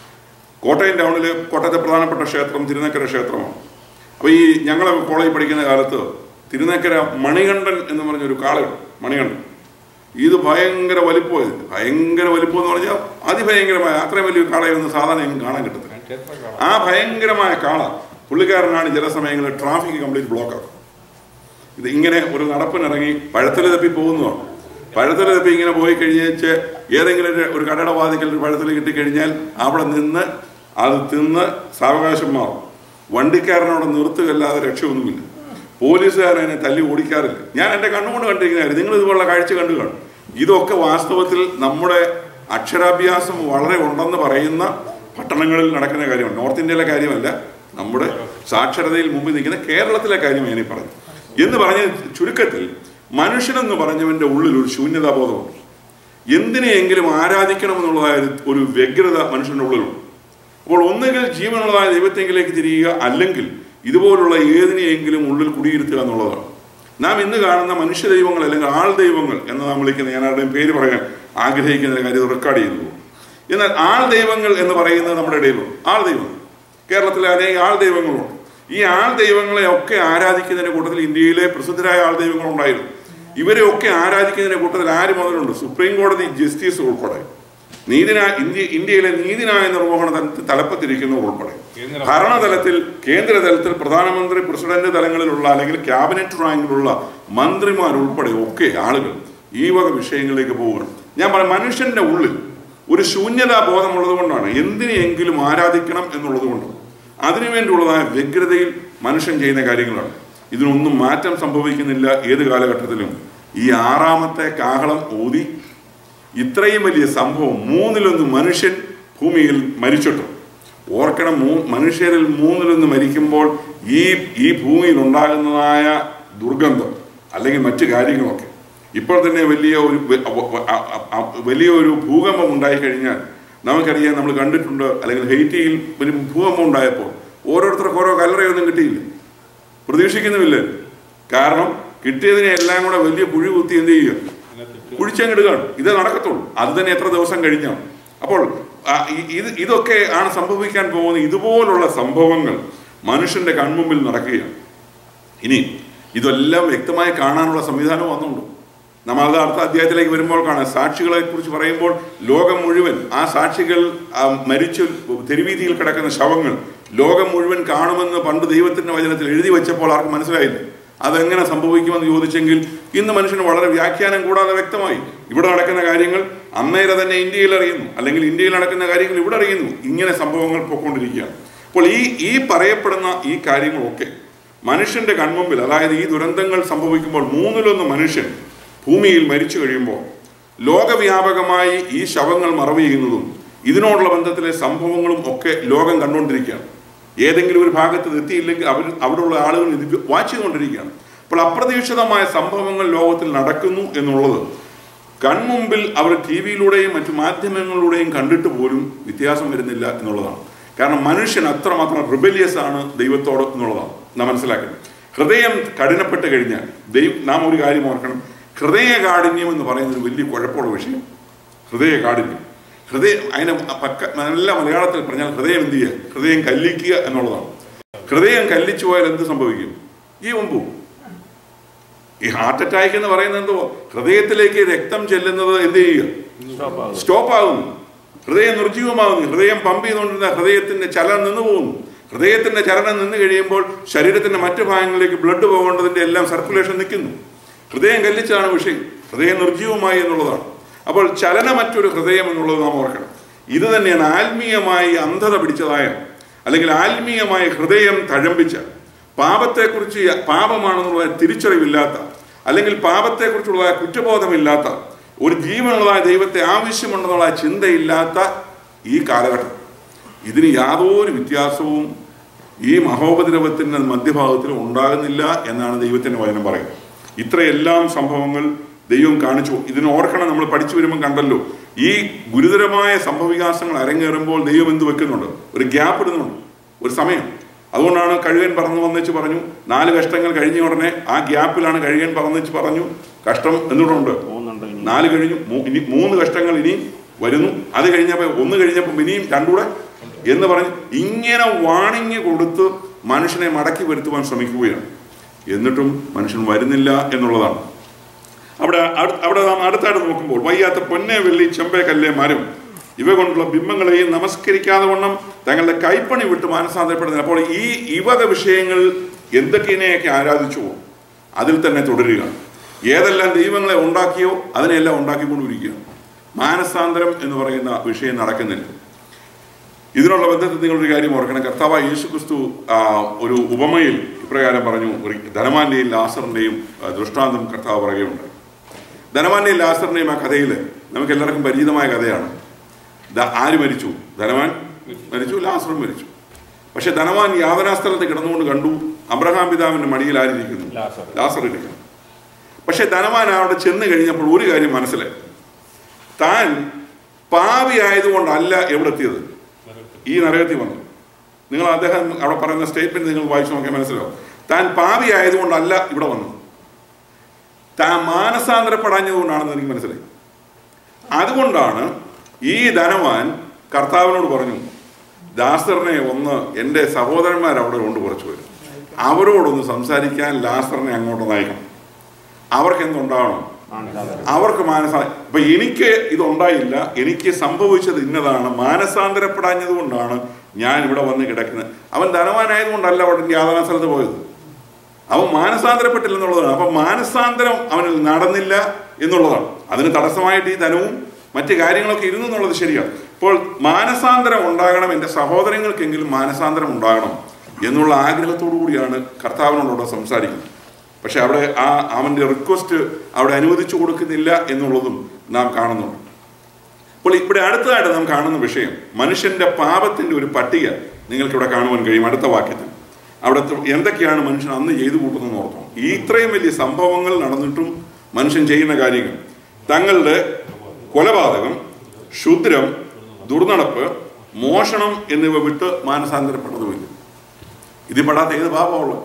കോട്ടയം ടൗണിൽ കോട്ടയത്തെ പ്രധാനപ്പെട്ട ക്ഷേത്രം തിരുനക്കര ക്ഷേത്രമാണ് അപ്പോൾ ഈ ഞങ്ങൾ കോളേജിൽ പഠിക്കുന്ന കാലത്ത് തിരുനക്കര മണികണ്ഠൻ എന്ന് പറഞ്ഞൊരു കാളയുണ്ട് മണികണ്ഠൻ ഇത് ഭയങ്കര വലിപ്പം ഇത് ഭയങ്കര വലിപ്പം എന്ന് പറഞ്ഞാൽ അതിഭയങ്കരമായ അത്രയും വലിയ കാളയൊന്നും സാധാരണ എങ്ങും കാണാൻ കിട്ടത്തില്ല ക്ഷേത്രം കാണാം ആ ഭയങ്കരമായ കാള പുള്ളിക്കാരനാണ് ചില സമയങ്ങളിൽ ട്രാഫിക് കംപ്ലീറ്റ് ബ്ലോക്ക് ആക്കും ഇത് ഇങ്ങനെ ഒരു നടപ്പിനിറങ്ങി പഴത്തല തപ്പി പോകുന്നതാണ് പഴത്തല തപ്പി ഇങ്ങനെ പോയി കഴിഞ്ഞേച്ച് ഏതെങ്കിലും ഒരു- ഒരു കടയുടെ വാതിക്കൽ ഒരു പഴത്തല കിട്ടിക്കഴിഞ്ഞാൽ അവിടെ നിന്ന് അത് തിന്ന് സാവകാശം മാറും വണ്ടിക്കാരനോട് നിർത്തുകല്ലാതെ രക്ഷയൊന്നുമില്ല പോലീസുകാരൻ അതിനെ തല്ലി ഓടിക്കാറില്ല ഞാൻ എൻ്റെ കണ്ണുകൊണ്ട് കണ്ടിരിക്കുന്നതായിരുന്നു നിങ്ങൾ ഇതുപോലുള്ള കാഴ്ച കണ്ടു കാണും ഇതൊക്കെ വാസ്തവത്തിൽ നമ്മുടെ അക്ഷരാഭ്യാസം വളരെ ഉണ്ടെന്ന് പറയുന്ന പട്ടണങ്ങളിൽ നടക്കുന്ന കാര്യമാണ് നോർത്ത് ഇന്ത്യയിലെ കാര്യമല്ല നമ്മുടെ സാക്ഷരതയിൽ മുമ്പിൽ നിൽക്കുന്ന കേരളത്തിലെ കാര്യമാണ് ഞാനീ പറഞ്ഞു എന്ന് പറഞ്ഞ ചുരുക്കത്തിൽ മനുഷ്യനെന്ന് പറഞ്ഞവന്റെ ഉള്ളിൽ ഒരു ശൂന്യതാബോധമുണ്ട് എന്തിനെയെങ്കിലും ആരാധിക്കണമെന്നുള്ളതായ ഒരു- ഒരു വ്യഗ്രത മനുഷ്യന്റെ ഉള്ളിലുണ്ട് അപ്പോൾ ഒന്നുകിൽ ജീവനുള്ളതായ ദൈവത്തെങ്കിലേക്ക് തിരിയുക അല്ലെങ്കിൽ ഇതുപോലുള്ള ഏതിനെയെങ്കിലും ഉള്ളിൽ കുടിയിരുത്തുക എന്നുള്ളതാണ് നാം ഇന്ന് കാണുന്ന മനുഷ്യ ദൈവങ്ങൾ അല്ലെങ്കിൽ ആൾ ദൈവങ്ങൾ എന്ന് നാം വിളിക്കുന്ന ഞാൻ ആരുടെയും പേര് പറയാൻ ആഗ്രഹിക്കുന്ന കാര്യം റെക്കോർഡ് ചെയ്യുന്നു എന്നാൽ ആൾ ദൈവങ്ങൾ എന്ന് പറയുന്നത് നമ്മുടെ ഇടയിലുണ്ട് ആൾ ദൈവങ്ങൾ കേരളത്തിലെ അനേക ആൾ ദൈവങ്ങളുണ്ട് ഈ ആൾ ദൈവങ്ങളെ ഒക്കെ ആരാധിക്കുന്നതിന്റെ കൂട്ടത്തിൽ ഇന്ത്യയിലെ പ്രസിദ്ധരായ ആൾ ദൈവങ്ങൾ ഉണ്ടായിരുന്നു ഇവരെ ഒക്കെ ആരാധിക്കുന്നതിന്റെ കൂട്ടത്തിൽ ആര് മുതലുണ്ട് സുപ്രീം കോടതി ജസ്റ്റിസ് ഉൾപ്പെടെ നീതിനായ ഇന്ത്യ ഇന്ത്യയിലെ നീതിന്യായ നിർവഹണ തലത്തിൽ തലപ്പത്തിരിക്കുന്നവർ ഉൾപ്പെടെ കേന്ദ്ര ഭരണതലത്തിൽ കേന്ദ്ര തലത്തിൽ പ്രധാനമന്ത്രി പ്രസിഡന്റ് തലങ്ങളിലുള്ള അല്ലെങ്കിൽ ക്യാബിനറ്റ് റാങ്കിലുള്ള മന്ത്രിമാർ ഉൾപ്പെടെ ഒക്കെ ആളുകൾ ഈ വക വിഷയങ്ങളിലേക്ക് പോവുകയാണ് ഞാൻ പറയാം മനുഷ്യന്റെ ഉള്ളിൽ ഒരു ശൂന്യതാ ബോധമുള്ളത് കൊണ്ടാണ് എന്തിനെയെങ്കിലും ആരാധിക്കണം എന്നുള്ളത് കൊണ്ട് അതിനുവേണ്ടിയുള്ളതായ വ്യഗ്രതയിൽ മനുഷ്യൻ ചെയ്യുന്ന കാര്യങ്ങളാണ് ഇതിനൊന്നും മാറ്റം സംഭവിക്കുന്നില്ല ഏത് കാലഘട്ടത്തിലും ഈ ആറാമത്തെ കാഹളം ഊതി ഇത്രയും വലിയ സംഭവം മൂന്നിലൊന്ന് മനുഷ്യൻ ഭൂമിയിൽ മരിച്ചിട്ടു ഓർക്കണം മൂ മനുഷ്യരിൽ മൂന്നിലൊന്ന് മരിക്കുമ്പോൾ ഈ ഈ ഭൂമിയിൽ ഉണ്ടാകുന്നതായ ദുർഗന്ധം അല്ലെങ്കിൽ മറ്റു കാര്യങ്ങളൊക്കെ ഇപ്പോൾ തന്നെ വലിയ ഒരു വ- വ- അ- അ- അ- വലിയ ഒരു ഭൂകമ്പം ഉണ്ടായിക്കഴിഞ്ഞാൽ നമുക്കറിയാം നമ്മൾ കണ്ടിട്ടുണ്ട് അല്ലെങ്കിൽ ഹെയ്റ്റിയിൽ ഒരു ഭൂകമ്പം ഉണ്ടായപ്പോൾ ഓരോരുത്തർക്ക് ഓരോ കല്ലറയൊന്നും കിട്ടിയില്ല പ്രതീക്ഷിക്കുന്നുമില്ല കാരണം കിട്ടിയതിനെ എല്ലാം കൂടെ വലിയ കുഴി കുത്തി എന്ത് ചെയ്യുക കുഴിച്ചങ്ങിടുകയാണ് ഇതേ നടക്കത്തുള്ളൂ അത് തന്നെ എത്ര ദിവസം കഴിഞ്ഞാണ് അപ്പോൾ ആ, ഇ- ഇത് ഇതൊക്കെ ആണ് സംഭവിക്കാൻ പോകുന്ന ഇതുപോലുള്ള സംഭവങ്ങൾ മനുഷ്യന്റെ കൺമുമ്പിൽ നടക്കുകയാണ് ഇനി ഇതെല്ലാം വ്യക്തമായി കാണാനുള്ള സംവിധാനം വന്നുണ്ട് നമ്മൾ അത് അടുത്ത അധ്യായത്തിലേക്ക് വരുമ്പോൾ കാണാം സാക്ഷികളെ കുറിച്ച് പറയുമ്പോൾ ലോകം മുഴുവൻ ആ സാക്ഷികൾ ആ, മരിച്ചു തെരുവീതിയിൽ കിടക്കുന്ന ശവങ്ങൾ ലോകം മുഴുവൻ കാണുമെന്ന് പണ്ട് ദൈവത്തിന്റെ വചനത്തിൽ എഴുതി വെച്ചപ്പോൾ ആർക്കും മനസ്സിലായില്ല അതെങ്ങനെ സംഭവിക്കുമെന്ന് ചോദിച്ചെങ്കിൽ ഇന്ന് മനുഷ്യന് വളരെ വ്യാഖ്യാനം കൂടാതെ വ്യക്തമായി ഇവിടെ നടക്കുന്ന കാര്യങ്ങൾ അന്നേരം തന്നെ ഇന്ത്യയിൽ അറിയുന്നു അല്ലെങ്കിൽ ഇന്ത്യയിൽ നടക്കുന്ന കാര്യങ്ങൾ ഇവിടെ അറിയുന്നു ഇങ്ങനെ സംഭവങ്ങൾ പോയിക്കൊണ്ടിരിക്കുകയാണ് അപ്പോൾ ഈ ഈ പറയപ്പെടുന്ന ഈ കാര്യങ്ങളൊക്കെ മനുഷ്യന്റെ കൺമുമ്പിൽ അതായത് ഈ ദുരന്തങ്ങൾ സംഭവിക്കുമ്പോൾ മൂന്നിലൊന്ന് മനുഷ്യൻ ഭൂമിയിൽ മരിച്ചു കഴിയുമ്പോൾ ലോകവ്യാപകമായി ഈ ശവങ്ങൾ മറവ് ചെയ്യുന്നതും ഇതിനോടുള്ള ബന്ധത്തിലെ സംഭവങ്ങളും ഒക്കെ ലോകം കണ്ടുകൊണ്ടിരിക്കുകയാണ് ഏതെങ്കിലും ഒരു ഭാഗത്ത് ഇത് എത്തിയില്ലെങ്കിൽ അവർ അവിടെയുള്ള ആളുകൾ ഇത് വാച്ച് ചെയ്തുകൊണ്ടിരിക്കുകയാണ് അപ്പോൾ അപ്രതീക്ഷിതമായ സംഭവങ്ങൾ ലോകത്തിൽ നടക്കുന്നു എന്നുള്ളത് കൺമുമ്പിൽ അവർ ടി വിയിലൂടെയും മറ്റു മാധ്യമങ്ങളിലൂടെയും കണ്ടിട്ട് പോലും വ്യത്യാസം വരുന്നില്ല എന്നുള്ളതാണ് കാരണം മനുഷ്യൻ അത്രമാത്രം റിബലിയസ് ആണ് ദൈവത്തോട് എന്നുള്ളതാണ് നാം മനസ്സിലാക്കുന്നത് ഹൃദയം കഠിനപ്പെട്ട് കഴിഞ്ഞാൽ ദൈവം നാം ഒരു കാര്യം ഓർക്കണം ഹൃദയ കാഠിന്യം എന്ന് പറയുന്നത് ഒരു വലിയ കുഴപ്പമുള്ള വിഷയം ഹൃദയ കാഠിന്യം ഹൃദയം അതിനെ പക്ക നല്ല മലയാളത്തിൽ പറഞ്ഞാൽ ഹൃദയം എന്ത് ചെയ്യുക ഹൃദയം കല്ലിക്കുക എന്നുള്ളതാണ് ഹൃദയം കല്ലിച്ചു പോയാൽ എന്ത് സംഭവിക്കും ജീവൻ പോവും ഈ ഹാർട്ട് അറ്റാക്ക് എന്ന് പറയുന്നത് എന്തോ ഹൃദയത്തിലേക്ക് രക്തം ചെല്ലുന്നത് എന്ത് ചെയ്യുക സ്റ്റോപ്പ് ആകും സ്റ്റോപ്പ് ആകുന്നു ഹൃദയം നിർജീവമാകുന്നു ഹൃദയം പമ്പ് ചെയ്തുകൊണ്ടിരുന്ന ഹൃദയത്തിന്റെ ചലനം നിന്ന് പോകുന്നു ഹൃദയത്തിന്റെ ചലനം നിന്ന് കഴിയുമ്പോൾ ശരീരത്തിന്റെ മറ്റു ഭാഗങ്ങളിലേക്ക് ബ്ലഡ് പോകേണ്ടതിന്റെ എല്ലാം സർക്കുലേഷൻ നിൽക്കുന്നു ഹൃദയം കല്ലിച്ചാണ് വിഷയം ഹൃദയം നിർജീവമായി എന്നുള്ളതാണ് അപ്പോൾ ചലനമറ്റൊരു ഹൃദയം എന്നുള്ളത് നാം ഓർക്കണം ഇത് തന്നെയാണ് ആത്മീയമായി അന്ധത പിടിച്ചതായ അല്ലെങ്കിൽ ആത്മീയമായ ഹൃദയം തഴമ്പിച്ച പാപത്തെക്കുറിച്ച് പാപമാണെന്നുള്ള തിരിച്ചറിവില്ലാത്ത അല്ലെങ്കിൽ പാപത്തെക്കുറിച്ചുള്ള കുറ്റബോധമില്ലാത്ത ഒരു ജീവനുള്ളതായ ദൈവത്തെ ആവശ്യമുണ്ടെന്നുള്ള ചിന്തയില്ലാത്ത ഈ കാലഘട്ടം ഇതിന് യാതൊരു വ്യത്യാസവും ഈ മഹോപദ്രവത്തിൻ്റെ മധ്യഭാഗത്തിൽ ഉണ്ടാകുന്നില്ല എന്നാണ് ദൈവത്തിൻ്റെ വചനം പറയുന്നത് ഇത്രയെല്ലാം സംഭവങ്ങൾ ദൈവം കാണിച്ചു ഇതിന് ഓർക്കണം നമ്മൾ പഠിച്ചു വരുമ്പോൾ കണ്ടല്ലോ ഈ ഗുരുതരമായ സംഭവവികാസങ്ങൾ അരങ്ങേറുമ്പോൾ ദൈവം എന്ത് വെക്കുന്നുണ്ട് ഒരു ഗ്യാപ്പ് ഇടുന്നുണ്ട് ഒരു സമയം അതുകൊണ്ടാണ് കഴുകൻ പറന്നു വന്നേച്ച് പറഞ്ഞു നാല് കഷ്ടങ്ങൾ കഴിഞ്ഞ ഉടനെ ആ ഗ്യാപ്പിലാണ് കഴുകൻ പറന്നേച്ച് പറഞ്ഞു കഷ്ടം എന്തുകൊണ്ടുണ്ട് പോകുന്നുണ്ട് ഇനി നാല് കഴിഞ്ഞു മൂ- ഇനി മൂന്ന് കഷ്ടങ്ങൾ ഇനിയും വരുന്നു അത് കഴിഞ്ഞപ്പോൾ ഒന്ന് കഴിഞ്ഞപ്പോൾ ഇനിയും രണ്ടൂടെ എന്ന് പറഞ്ഞ് ഇങ്ങനെ വാണിങ് കൊടുത്ത് മനുഷ്യനെ മടക്കി വരുത്തുവാൻ ശ്രമിക്കുകയാണ് എന്നിട്ടും മനുഷ്യൻ വരുന്നില്ല എന്നുള്ളതാണ് അവിടെ അടു- അവിടെ നാം അടുത്തായിട്ട് നോക്കുമ്പോൾ വയ്യാത്ത പൊന്നെ വെള്ളി ചെമ്പേ കല്ലേ മരം ഇവ കൊണ്ടുള്ള ബിംബങ്ങളെയും നമസ്കരിക്കാതെ വണ്ണം തങ്ങളുടെ കൈപ്പണി വിട്ട് മാനസാന്തരപ്പെടുന്നില്ല അപ്പോൾ ഈ ഇവക വിഷയങ്ങൾ എന്തൊക്കെയൊക്കെ ആരാധിച്ചു അതിൽ തന്നെ തുടരുകയാണ് ഏതെല്ലാം ദൈവങ്ങളെ ഉണ്ടാക്കിയോ അതിനെല്ലാം ഉണ്ടാക്കിക്കൊണ്ടിരിക്കുകയാണ് മാനസാന്തരം എന്ന് പറയുന്ന വിഷയം നടക്കുന്നില്ല ഇതിനുള്ള ബന്ധത്തിൽ നിങ്ങളൊരു കാര്യം ഓർക്കണം കർത്താവ് യേശു ക്രിസ്തു ആ, ഒരു ഉപമയിൽ ഇപ്രകാരം പറഞ്ഞു ഒരു ധനവാന്റെയും ലാസറിന്റെയും ആ, ദൃഷ്ടാന്തം കർത്താവ് പറയുകയുണ്ടായി ധനവാന്റെയും ലാസറിന്റെയും ആ കഥയിൽ നമുക്ക് എല്ലാവർക്കും പരിചിതമായ കഥയാണ് ദ- ആര് മരിച്ചു ധനവാൻ മരിച്ചു ലാസറും മരിച്ചു പക്ഷെ ധനവാൻ യാതനാസ്ഥലത്ത് കിടന്നുകൊണ്ട് കണ്ടു അബ്രഹാം പിതാവിന്റെ മടിയിൽ ആരിയിരിക്കുന്നു ലാസർ. ലാസർ ഇരിക്കുന്നു പക്ഷെ ധനവാൻ അവിടെ ചെന്ന് കഴിഞ്ഞപ്പോൾ ഒരു കാര്യം മനസ്സിലായി താൻ പാവി ആയതുകൊണ്ടല്ല എവിടെ എത്തിയത് ഈ നരകത്തിൽ വന്നു നിങ്ങൾ അദ്ദേഹം അവിടെ പറയുന്ന സ്റ്റേറ്റ്മെന്റ് നിങ്ങൾ വായിച്ചു നോക്കിയാൽ മനസ്സിലാവും താൻ പാവി ആയതുകൊണ്ടല്ല ഇവിടെ വന്നത് താൻ മാനസാന്തരപ്പെടാഞ്ഞതുകൊണ്ടാണെന്ന് എനിക്ക് മനസ്സിലായി അതുകൊണ്ടാണ് ഈ ധനവാൻ കർത്താവിനോട് പറഞ്ഞു ലാസറിനെ ഒന്ന് എൻ്റെ സഹോദരന്മാർ അവിടെ കൊണ്ട് കുറച്ച് വരും അവരോടൊന്ന് സംസാരിക്കാൻ ലാസറിനെ അങ്ങോട്ട് നയിക്കണം അവർക്ക് എന്തുണ്ടാവണം മാനസാന്തരം അവർക്ക് മാനസാ ഇപ്പൊ എനിക്ക് ഇതുണ്ടായില്ല എനിക്ക് സംഭവിച്ചത് ഇന്നതാണ് മാനസാന്തരപ്പെടാഞ്ഞത് കൊണ്ടാണ് ഞാൻ ഇവിടെ വന്ന് കിടക്കുന്നത് അവൻ ധനവാനായതുകൊണ്ടല്ല അവിടെ യാതനാ സ്ഥലത്ത് പോയത് അവൻ മാനസാന്തരപ്പെട്ടില്ല എന്നുള്ളതാണ് അപ്പൊ മാനസാന്തരം അവനിൽ നടന്നില്ല എന്നുള്ളതാണ് അതിന് തടസ്സമായിട്ട് ഈ ധനവും മറ്റു കാര്യങ്ങളൊക്കെ ഇരുന്നു എന്നുള്ളത് ശരിയാണ് ഇപ്പോൾ മാനസാന്തരം ഉണ്ടാകണം എൻ്റെ സഹോദരങ്ങൾക്കെങ്കിലും മാനസാന്തരം ഉണ്ടാകണം എന്നുള്ള ആഗ്രഹത്തോടു കൂടിയാണ് കർത്താവിനോട് അവിടെ സംസാരിക്കുന്നത് പക്ഷെ അവിടെ ആ അവൻ്റെ റിക്വസ്റ്റ് അവിടെ അനുവദിച്ചു കൊടുക്കുന്നില്ല എന്നുള്ളതും നാം കാണുന്നുണ്ട് അപ്പോൾ ഇവിടെ അടുത്തതായിട്ട് നാം കാണുന്ന വിഷയം മനുഷ്യന്റെ പാപത്തിന്റെ ഒരു പട്ടിക നിങ്ങൾക്ക് ഇവിടെ കാണുവാൻ കഴിയും അടുത്ത വാക്യത്തിൽ അവിടെ എന്തൊക്കെയാണ് മനുഷ്യൻ അന്ന് ചെയ്തു കൂട്ടുന്നതെന്ന് ഓർത്തോ ഈ ഇത്രയും വലിയ സംഭവങ്ങൾ നടന്നിട്ടും മനുഷ്യൻ ചെയ്യുന്ന കാര്യങ്ങൾ തങ്ങളുടെ കൊലപാതകം ക്ഷുദ്രം ദുർനടപ്പ് മോഷണം എന്നിവ വിട്ട് മാനസാന്തരപ്പെട്ടതുമില്ല ഇതിൽ പെടാത്ത ഏത് പാപമുള്ളത്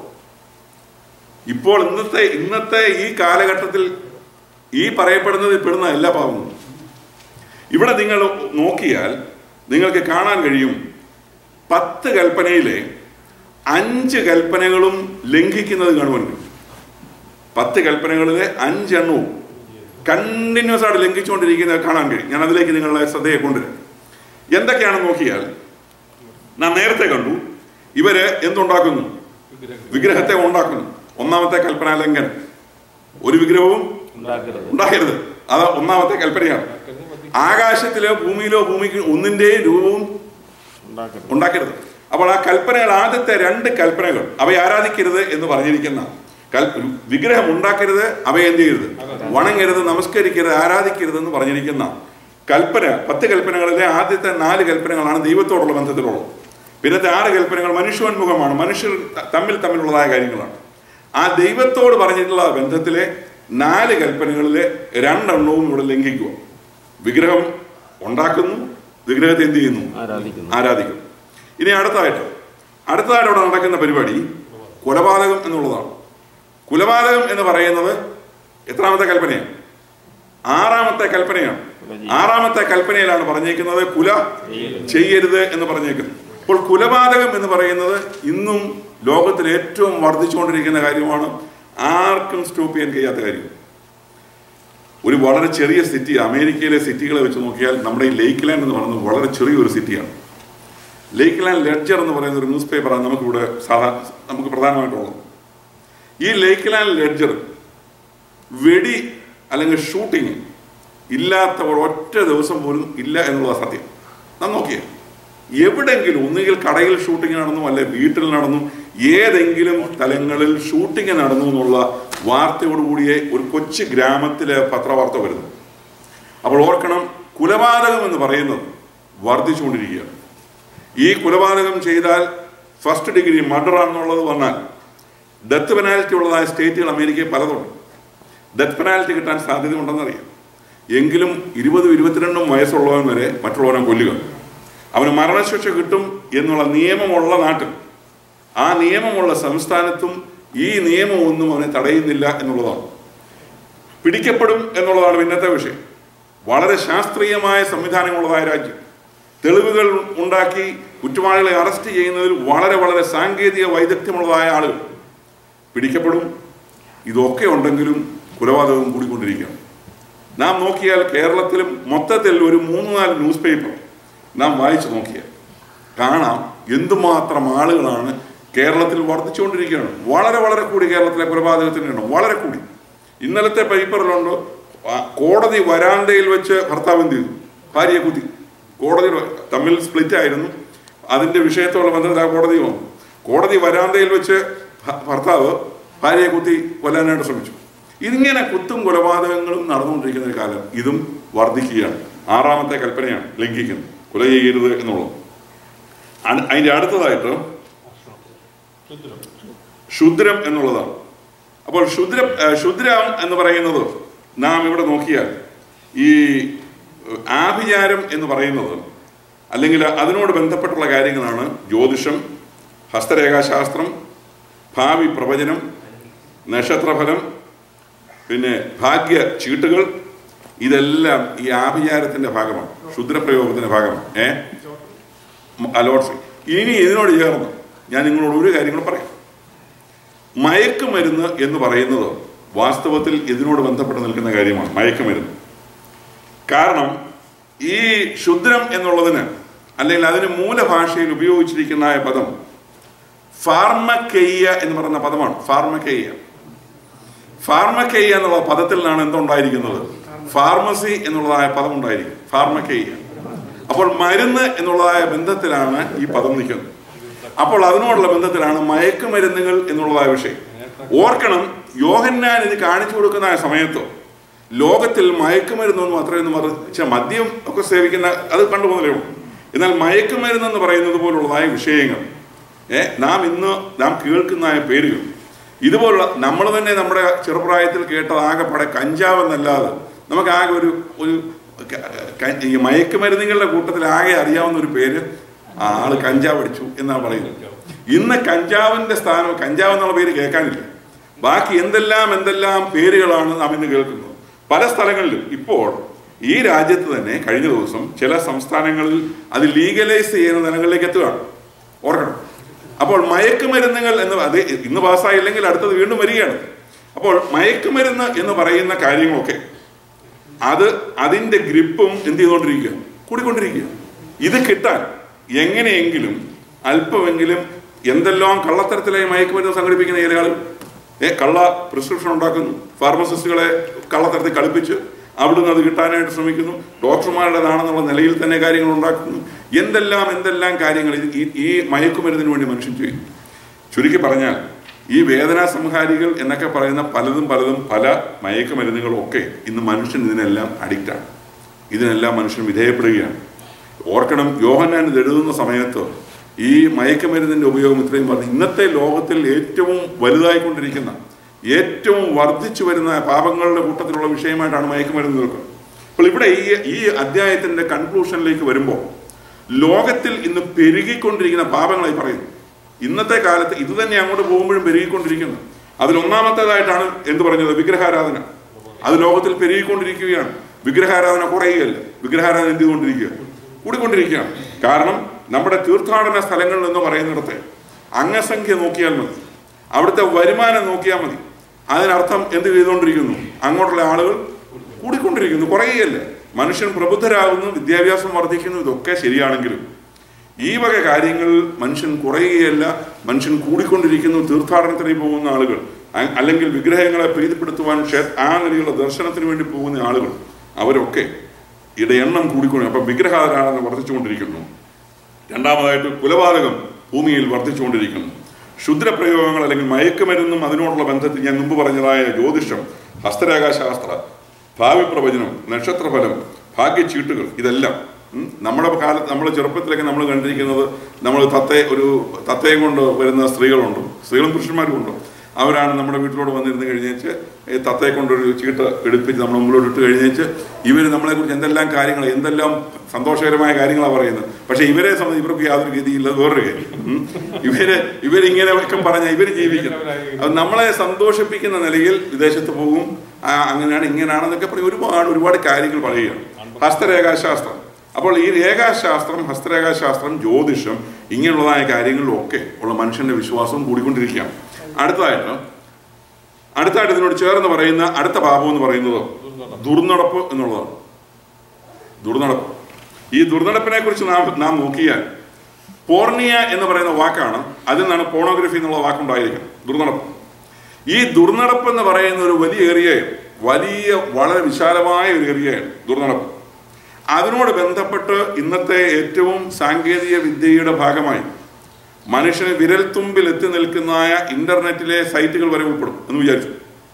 ഇപ്പോൾ ഇന്നത്തെ ഇന്നത്തെ ഈ കാലഘട്ടത്തിൽ ഈ പറയപ്പെടുന്നതിൽ പെടുന്ന എല്ലാ പാപങ്ങളും ഇവിടെ നിങ്ങൾ നോക്കിയാൽ നിങ്ങൾക്ക് കാണാൻ കഴിയും പത്ത് കൽപ്പനയിലെ അഞ്ച് കൽപ്പനകളും ലംഘിക്കുന്നത് കാണുവാൻ കഴിയും പത്ത് കൽപ്പനകളിലെ അഞ്ചെണ്ണവും കണ്ടിന്യൂസ് ആയിട്ട് ലംഘിച്ചുകൊണ്ടിരിക്കുന്നത് കാണാൻ കഴിയും ഞാൻ അതിലേക്ക് നിങ്ങളുടെ ശ്രദ്ധയെ കൊണ്ടുവരാം എന്തൊക്കെയാണെന്ന് നോക്കിയാൽ നാം നേരത്തെ കണ്ടു ഇവര് എന്തുണ്ടാക്കുന്നു വിഗ്രഹത്തെ ഉണ്ടാക്കുന്നു ഒന്നാമത്തെ കൽപ്പന ലംഘനം ഒരു വിഗ്രഹവും ഉണ്ടാക്കരുത് ഉണ്ടാക്കരുത് അത് ഒന്നാമത്തെ കൽപ്പനയാണ് ആകാശത്തിലോ ഭൂമിയിലോ ഭൂമിക്ക് ഒന്നിന്റെയും രൂപവും ഉണ്ടാക്കരുത് ഉണ്ടാക്കരുത് അപ്പോൾ ആ കൽപ്പനകൾ ആദ്യത്തെ രണ്ട് കൽപ്പനകൾ അവയെ ആരാധിക്കരുത് എന്ന് പറഞ്ഞിരിക്കുന്ന കൽ വിഗ്രഹം ഉണ്ടാക്കരുത് അവയെ എന്ത് ചെയ്യരുത് വണങ്ങരുത് നമസ്കരിക്കരുത് ആരാധിക്കരുത് എന്ന് പറഞ്ഞിരിക്കുന്ന കൽപ്പന പത്ത് കൽപ്പനകളിലെ ആദ്യത്തെ നാല് കൽപ്പനകളാണ് ദൈവത്തോടുള്ള ബന്ധത്തിലുള്ളത് പിന്നത്തെ ആറ് കൽപ്പനകൾ മനുഷ്യോന്മുഖമാണ് മനുഷ്യർ ത- തമ്മിൽ തമ്മിലുള്ളതായ കാര്യങ്ങളാണ് ആ ദൈവത്തോട് പറഞ്ഞിട്ടുള്ള ബന്ധത്തിലെ നാല് കൽപ്പനകളിലെ രണ്ടെണ്ണവും ഇവിടെ ലംഘിക്കുക വിഗ്രഹം ഉണ്ടാക്കുന്നു വിഗ്രഹത്തെ എന്ത് ചെയ്യുന്നു ആരാധിക്കുന്നു ആരാധിക്കും ഇനി അടുത്തതായിട്ട് അടുത്തതായിട്ട് അവിടെ നടക്കുന്ന പരിപാടി കൊലപാതകം എന്നുള്ളതാണ് കൊലപാതകം എന്ന് പറയുന്നത് എത്രാമത്തെ കൽപ്പനയാണ് ആറാമത്തെ കൽപ്പനയാണ് ആറാമത്തെ കൽപ്പനയിലാണ് പറഞ്ഞേക്കുന്നത് കുല ചെയ്യരുത് എന്ന് പറഞ്ഞേക്കുന്നത് അപ്പോൾ കുലപാതകം എന്ന് പറയുന്നത് ഇന്നും ലോകത്തിൽ ഏറ്റവും വർദ്ധിച്ചുകൊണ്ടിരിക്കുന്ന കാര്യമാണ് ആർക്കും സ്റ്റോപ്പ് ചെയ്യാൻ കഴിയാത്ത കാര്യം ഒരു വളരെ ചെറിയ സിറ്റി അമേരിക്കയിലെ സിറ്റികളെ വെച്ച് നോക്കിയാൽ നമ്മുടെ ഈ ലേക്ക് ലാൻഡ് എന്ന് പറയുന്നത് വളരെ ചെറിയൊരു സിറ്റിയാണ് ലേക്ക് ലാൻഡ് ലെഡ്ജർ എന്ന് പറയുന്ന ഒരു ന്യൂസ് പേപ്പറാണ് നമുക്കിവിടെ സാധാ നമുക്ക് പ്രധാനമായിട്ടുള്ളത് ഈ ലേക്ക് ലാൻഡ് ലെഡ്ജർ വെടി അല്ലെങ്കിൽ ഷൂട്ടിങ് ഇല്ലാത്ത ഒരൊറ്റ ദിവസം പോലും ഇല്ല എന്നുള്ളത് സത്യം നാം നോക്കിയേ എവിടെങ്കിലും ഒന്നുകിൽ കടയിൽ ഷൂട്ടിംഗ് നടന്നു അല്ലെ വീട്ടിൽ നടന്നു ഏതെങ്കിലും സ്ഥലങ്ങളിൽ ഷൂട്ടിംഗ് നടന്നു എന്നുള്ള വാർത്തയോടുകൂടിയേ ഒരു കൊച്ചു ഗ്രാമത്തിലെ പത്രവാർത്ത വരുന്നു അപ്പോൾ ഓർക്കണം കുലപാതകം എന്ന് പറയുന്നത് വർദ്ധിച്ചുകൊണ്ടിരിക്കുകയാണ് ഈ കൊലപാതകം ചെയ്താൽ ഫസ്റ്റ് ഡിഗ്രി മർഡർ ആണെന്നുള്ളത് വന്നാൽ ഡെത്ത് പെനാൽറ്റി ഉള്ളതായ സ്റ്റേറ്റുകൾ അമേരിക്കയിൽ പലതുണ്ട് ഡെത്ത് പെനാൽറ്റി കിട്ടാൻ സാധ്യതയുണ്ടെന്നറിയാം എങ്കിലും ഇരുപതും ഇരുപത്തിരണ്ടും വയസ്സുള്ളവൻ വരെ മറ്റുള്ളവനെ കൊല്ലുക അവന് മരണശിക്ഷ കിട്ടും എന്നുള്ള നിയമമുള്ള നാട്ടിൽ ആ നിയമമുള്ള സംസ്ഥാനത്തും ഈ നിയമമൊന്നും അവനെ തടയുന്നില്ല എന്നുള്ളതാണ് പിടിക്കപ്പെടും എന്നുള്ളതാണ് പിന്നത്തെ വിഷയം വളരെ ശാസ്ത്രീയമായ സംവിധാനങ്ങളുള്ളതായ രാജ്യം തെളിവുകൾ ഉണ്ടാക്കി കുറ്റവാളികളെ അറസ്റ്റ് ചെയ്യുന്നതിൽ വളരെ വളരെ സാങ്കേതിക വൈദഗ്ധ്യമുള്ളതായ ആളുകൾ പിടിക്കപ്പെടും ഇതൊക്കെ ഉണ്ടെങ്കിലും കൊലപാതകം കൂടിക്കൊണ്ടിരിക്കുകയാണ് നാം നോക്കിയാൽ കേരളത്തിലും മൊത്തത്തിൽ ഒരു മൂന്ന് നാല് ന്യൂസ് പേപ്പർ നാം വായിച്ചു നോക്കിയാൽ കാണാം എന്തുമാത്രം ആളുകളാണ് കേരളത്തിൽ വർദ്ധിച്ചുകൊണ്ടിരിക്കുകയാണ് വളരെ വളരെ കൂടി കേരളത്തിലെ കൊലപാതകത്തിൻ്റെ എണ്ണം വളരെ കൂടി ഇന്നലത്തെ പേപ്പറിലുണ്ട് ആ, കോടതി വരാന്തയിൽ വെച്ച് ഭർത്താവ് എന്ത് ചെയ്തു ഭാര്യയെ കുത്തി കോടതി തമ്മിൽ സ്പ്ലിറ്റ് ആയിരുന്നു അതിന്റെ വിഷയത്തോടുള്ള ബന്ധത്തിൽ ആ കോടതി വന്നു കോടതി വരാന്തയിൽ വെച്ച് ഭ- ഭർത്താവ് ഭാര്യയെ കുത്തി കൊല്ലാനായിട്ട് ശ്രമിച്ചു ഇതിങ്ങനെ കുത്തും കൊലപാതകങ്ങളും നടന്നുകൊണ്ടിരിക്കുന്ന ഒരു കാലം ഇതും വർദ്ധിക്കുകയാണ് ആറാമത്തെ കൽപ്പനയാണ് ലംഘിക്കുന്നത് കൊല ചെയ്യരുത് എന്നുള്ളത് അ- അതിന്റെ അടുത്തതായിട്ട് ക്ഷുദ്രം എന്നുള്ളതാണ് അപ്പോൾ ക്ഷുദ്ര ഏഹ് ക്ഷുദ്രം എന്ന് പറയുന്നത് നാം ഇവിടെ നോക്കിയാൽ ഈ ഏഹ്, ആഭിചാരം എന്ന് പറയുന്നത് അല്ലെങ്കിൽ അതിനോട് ബന്ധപ്പെട്ടുള്ള കാര്യങ്ങളാണ് ജ്യോതിഷം ഹസ്തരേഖാശാസ്ത്രം ഭാവി പ്രവചനം നക്ഷത്രഫലം പിന്നെ ഭാഗ്യ ചീട്ടുകൾ ഇതെല്ലാം ഈ ആഭിചാരത്തിന്റെ ഭാഗമാണ് ക്ഷുദ്രപ്രയോഗത്തിന്റെ ഭാഗമാണ് ഏ അലോട്ട്രി ഇനി ഇതിനോട് ചേർന്ന് ഞാൻ നിങ്ങളോട് ഒരു കാര്യം കൂടെ പറയാം മയക്കുമരുന്ന് എന്ന് പറയുന്നത് വാസ്തവത്തിൽ ഇതിനോട് ബന്ധപ്പെട്ട് നിൽക്കുന്ന കാര്യമാണ് മയക്കുമരുന്ന് കാരണം ഈ ക്ഷുദ്രം എന്നുള്ളതിന് അല്ലെങ്കിൽ അതിന് മൂലഭാഷയിൽ ഉപയോഗിച്ചിരിക്കുന്ന ആ പദം ഫാർമക്കെയ്യ എന്ന് പറയുന്ന പദമാണ് ഫാർമക്കെയ്യ ഫാർമക്കെയ്യ എന്നുള്ള പദത്തിൽ നിന്നാണ് എന്തുണ്ടായിരിക്കുന്നത് ഫാർമസി എന്നുള്ളതായ പദം ഉണ്ടായിരിക്കും ഫാർമക്കെയ്യ അപ്പോൾ മരുന്ന് എന്നുള്ളതായ ബന്ധത്തിലാണ് ഈ പദം നിൽക്കുന്നത് അപ്പോൾ അതിനോടുള്ള ബന്ധത്തിലാണ് മയക്കുമരുന്നുകൾ എന്നുള്ളതായ വിഷയം ഓർക്കണം യോഹന്നാൻ ഇത് കാണിച്ചു കൊടുക്കുന്ന ആ സമയത്ത് ലോകത്തിൽ മയക്കുമരുന്നൊന്നും അത്രയൊന്നും മറിച്ച മദ്യം ഒക്കെ സേവിക്കുന്ന അത് കണ്ടുപോകുന്നതേ ഉള്ളൂ എന്നാൽ മയക്കുമരുന്ന് എന്ന് പറയുന്നത് പോലുള്ളതായ വിഷയങ്ങൾ ഏ നാം ഇന്ന് നാം കേൾക്കുന്ന പേരുകൾ ഇതുപോലുള്ള നമ്മൾ തന്നെ നമ്മുടെ ചെറുപ്രായത്തിൽ കേട്ടത് ആകെപ്പാടെ കഞ്ചാവ് എന്നല്ലാതെ നമുക്ക് ആകെ ഒരു ഒരു ക- ക- ഈ മയക്കുമരുന്നുകളുടെ കൂട്ടത്തിൽ ആകെ അറിയാവുന്ന ഒരു പേര് ആ ആള് കഞ്ചാവ് അടിച്ചു എന്നാണ് പറയുന്നത് ഇന്ന് കഞ്ചാവിന്റെ സ്ഥാനം കഞ്ചാവ് എന്നുള്ള പേര് കേൾക്കാനില്ല ബാക്കി എന്തെല്ലാം എന്തെല്ലാം പേരുകളാണ് നാം ഇന്ന് കേൾക്കുന്നത് പല സ്ഥലങ്ങളിലും ഇപ്പോൾ ഈ രാജ്യത്ത് തന്നെ കഴിഞ്ഞ ദിവസം ചില സംസ്ഥാനങ്ങളിൽ അത് ലീഗലൈസ് ചെയ്യുന്ന നിലങ്ങളിലേക്ക് എത്തുകയാണ് ഓർക്കണം അപ്പോൾ മയക്കുമരുന്നുകൾ എന്ന് അത് ഇന്ന് പാസ്സായില്ലെങ്കിൽ അടുത്തത് വീണ്ടും വരികയാണ് അപ്പോൾ മയക്കുമരുന്ന് എന്ന് പറയുന്ന കാര്യങ്ങളൊക്കെ അത് അതിന്റെ ഗ്രിപ്പും എന്ത് ചെയ്തുകൊണ്ടിരിക്കുക കൂടിക്കൊണ്ടിരിക്കുക ഇത് കിട്ടാൻ എങ്ങനെയെങ്കിലും അല്പമെങ്കിലും എന്തെല്ലാം കള്ളത്തരത്തിലായി മയക്കുമരുന്ന് സംഘടിപ്പിക്കുന്ന ചില ആളുകൾ ഏ കള്ള പ്രിസ്ക്രിപ്ഷൻ ഉണ്ടാക്കുന്നു ഫാർമസിസ്റ്റുകളെ കള്ളത്തരത്തിൽ കളിപ്പിച്ച് അവിടുന്ന് അത് കിട്ടാനായിട്ട് ശ്രമിക്കുന്നു ഡോക്ടർമാരുടേതാണെന്നുള്ള നിലയിൽ തന്നെ കാര്യങ്ങൾ ഉണ്ടാക്കുന്നു എന്തെല്ലാം എന്തെല്ലാം കാര്യങ്ങൾ ഇത് ഈ ഈ മയക്കുമരുന്നിന് വേണ്ടി മനുഷ്യൻ ചെയ്യും ചുരുക്കി പറഞ്ഞാൽ ഈ വേദനാ സംഹാരികൾ എന്നൊക്കെ പറയുന്ന പലതും പലതും പല മയക്കുമരുന്നുകളും ഒക്കെ ഇന്ന് മനുഷ്യൻ ഇതിനെല്ലാം അഡിക്റ്റാണ് ഇതിനെല്ലാം മനുഷ്യൻ വിധേയപ്പെടുകയാണ് ഓർക്കണം യോഹന്നാൻ ഇത് എഴുതുന്ന സമയത്ത് ഈ മയക്കുമരുന്നിന്റെ ഉപയോഗം ഇത്രയും പറഞ്ഞു ഇന്നത്തെ ലോകത്തിൽ ഏറ്റവും വലുതായിക്കൊണ്ടിരിക്കുന്ന ഏറ്റവും വർദ്ധിച്ചു വരുന്ന പാപങ്ങളുടെ കൂട്ടത്തിലുള്ള വിഷയമായിട്ടാണ് മയക്കുമരുന്ന് നിൽക്കുന്നത് അപ്പോൾ ഇവിടെ ഈ ഈ അധ്യായത്തിന്റെ കൺക്ലൂഷനിലേക്ക് വരുമ്പോൾ ലോകത്തിൽ ഇന്ന് പെരുകിക്കൊണ്ടിരിക്കുന്ന പാപങ്ങളായി പറയുന്നു ഇന്നത്തെ കാലത്ത് ഇത് തന്നെ അങ്ങോട്ട് പോകുമ്പോഴും പെരുകിക്കൊണ്ടിരിക്കുന്നു അതിൽ ഒന്നാമത്തേതായിട്ടാണ് എന്ത് പറഞ്ഞത് വിഗ്രഹാരാധന അത് ലോകത്തിൽ പെരുകിക്കൊണ്ടിരിക്കുകയാണ് വിഗ്രഹാരാധന കുറയുകയല്ല വിഗ്രഹാരാധന എന്ത് ചെയ്തുകൊണ്ടിരിക്കുക കൂടിക്കൊണ്ടിരിക്കുകയാണ് കാരണം നമ്മുടെ തീർത്ഥാടന സ്ഥലങ്ങളിൽ എന്ന് പറയുന്നിടത്ത് അംഗസംഖ്യ നോക്കിയാൽ മതി അവിടുത്തെ വരുമാനം നോക്കിയാൽ മതി അതിനർത്ഥം എന്ത് ചെയ്തുകൊണ്ടിരിക്കുന്നു അങ്ങോട്ടുള്ള ആളുകൾ കൂടിക്കൊണ്ടിരിക്കുന്നു കുറയുകയല്ല മനുഷ്യൻ പ്രബുദ്ധരാകുന്നു വിദ്യാഭ്യാസം വർദ്ധിക്കുന്നു ഇതൊക്കെ ശരിയാണെങ്കിലും ഈ വക കാര്യങ്ങൾ മനുഷ്യൻ കുറയുകയല്ല മനുഷ്യൻ കൂടിക്കൊണ്ടിരിക്കുന്നു തീർത്ഥാടനത്തിന് പോകുന്ന ആളുകൾ അ- അല്ലെങ്കിൽ വിഗ്രഹങ്ങളെ പ്രീതിപ്പെടുത്തുവാൻ ക്ഷേ- ആ നിലയിലുള്ള ദർശനത്തിന് വേണ്ടി പോകുന്ന ആളുകൾ അവരൊക്കെ ഇടെ എണ്ണം കൂടിക്കൊണ്ട് അപ്പം വിഗ്രഹാരാധന വർദ്ധിച്ചുകൊണ്ടിരിക്കുന്നു രണ്ടാമതായിട്ട് കുലപാതകം ഭൂമിയിൽ വർദ്ധിച്ചുകൊണ്ടിരിക്കുന്നു ക്ഷുദ്രപ്രയോഗങ്ങൾ അല്ലെങ്കിൽ മയക്കുമരുന്നും അതിനോടുള്ള ബന്ധത്തിൽ ഞാൻ മുമ്പ് പറഞ്ഞതായ ജ്യോതിഷം ഹസ്തരേഖാശാസ്ത്ര ഭാവി പ്രവചനം നക്ഷത്രഫലം ഭാഗ്യച്ചീട്ടുകൾ ഇതെല്ലാം ഉം, നമ്മുടെ കാലത്ത് നമ്മൾ ചെറുപ്പത്തിലൊക്കെ നമ്മൾ കണ്ടിരിക്കുന്നത് നമ്മൾ തത്തയെ ഒരു തത്തയും കൊണ്ട് വരുന്ന സ്ത്രീകളുണ്ട് സ്ത്രീകളും പുരുഷന്മാരും ഉണ്ട് അവരാണ് നമ്മുടെ വീട്ടിലോട് വന്നിരുന്ന് കഴിഞ്ഞേച്ച് ഈ തത്തയെ കൊണ്ടൊരു ചീട്ട് എടുപ്പിച്ച് നമ്മുടെ മുമ്പിലോട്ട് ഇട്ട് കഴിഞ്ഞേച്ച് ഇവർ നമ്മളെക്കുറിച്ച് എന്തെല്ലാം കാര്യങ്ങൾ എന്തെല്ലാം സന്തോഷകരമായ കാര്യങ്ങളാണ് പറയുന്നത് പക്ഷേ ഇവരെ സംബന്ധിച്ച് ഇവർക്ക് യാതൊരു ഗതിയില്ല വേറൊരു കാര്യം ഉം. ഇവര് ഇവരിങ്ങനെ ഒക്കെ പറഞ്ഞ ഇവർ ജീവിക്കുന്നു അത് നമ്മളെ സന്തോഷിപ്പിക്കുന്ന നിലയിൽ വിദേശത്ത് പോകും ആ, അങ്ങനെയാണ് ഇങ്ങനെയാണെന്നൊക്കെ പറയും ഒരുപാട് ഒരുപാട് കാര്യങ്ങൾ പറയുകയാണ് ഹസ്തരേഖാശാസ്ത്രം അപ്പോൾ ഈ രേഖാശാസ്ത്രം ഹസ്തരേഖാശാസ്ത്രം ജ്യോതിഷം ഇങ്ങനെയുള്ളതായ കാര്യങ്ങളിലൊക്കെ ഉള്ള മനുഷ്യന്റെ വിശ്വാസവും കൂടിക്കൊണ്ടിരിക്കുകയാണ് അടുത്തതായിട്ട് അടുത്തായിട്ട് ഇതിനോട് ചേർന്ന് പറയുന്ന അടുത്ത പാപം എന്ന് പറയുന്നത് ദുർനടപ്പ് എന്നുള്ളതാണ് ദുർനടപ്പ് ഈ ദുർനടപ്പിനെ കുറിച്ച് നാം നാം നോക്കിയാൽ പോർണിയ എന്ന് പറയുന്ന വാക്കാണ് അതിൽ നിന്നാണ് പോണോഗ്രഫി എന്നുള്ള വാക്കുണ്ടായിരിക്കുന്നത് ദുർനടപ്പ് ഈ ദുർനടപ്പ് എന്ന് പറയുന്ന ഒരു വലിയ ഏരിയയാണ് വലിയ വളരെ വിശാലമായ ഒരു ഏരിയയാണ് ദുർനടപ്പ് അതിനോട് ബന്ധപ്പെട്ട് ഇന്നത്തെ ഏറ്റവും സാങ്കേതിക വിദ്യയുടെ ഭാഗമായി മനുഷ്യന് വിരൽത്തുമ്പിൽ എത്തി നിൽക്കുന്നതായ ഇന്റർനെറ്റിലെ സൈറ്റുകൾ വരെ ഉൾപ്പെടും എന്ന് വിചാരിച്ചു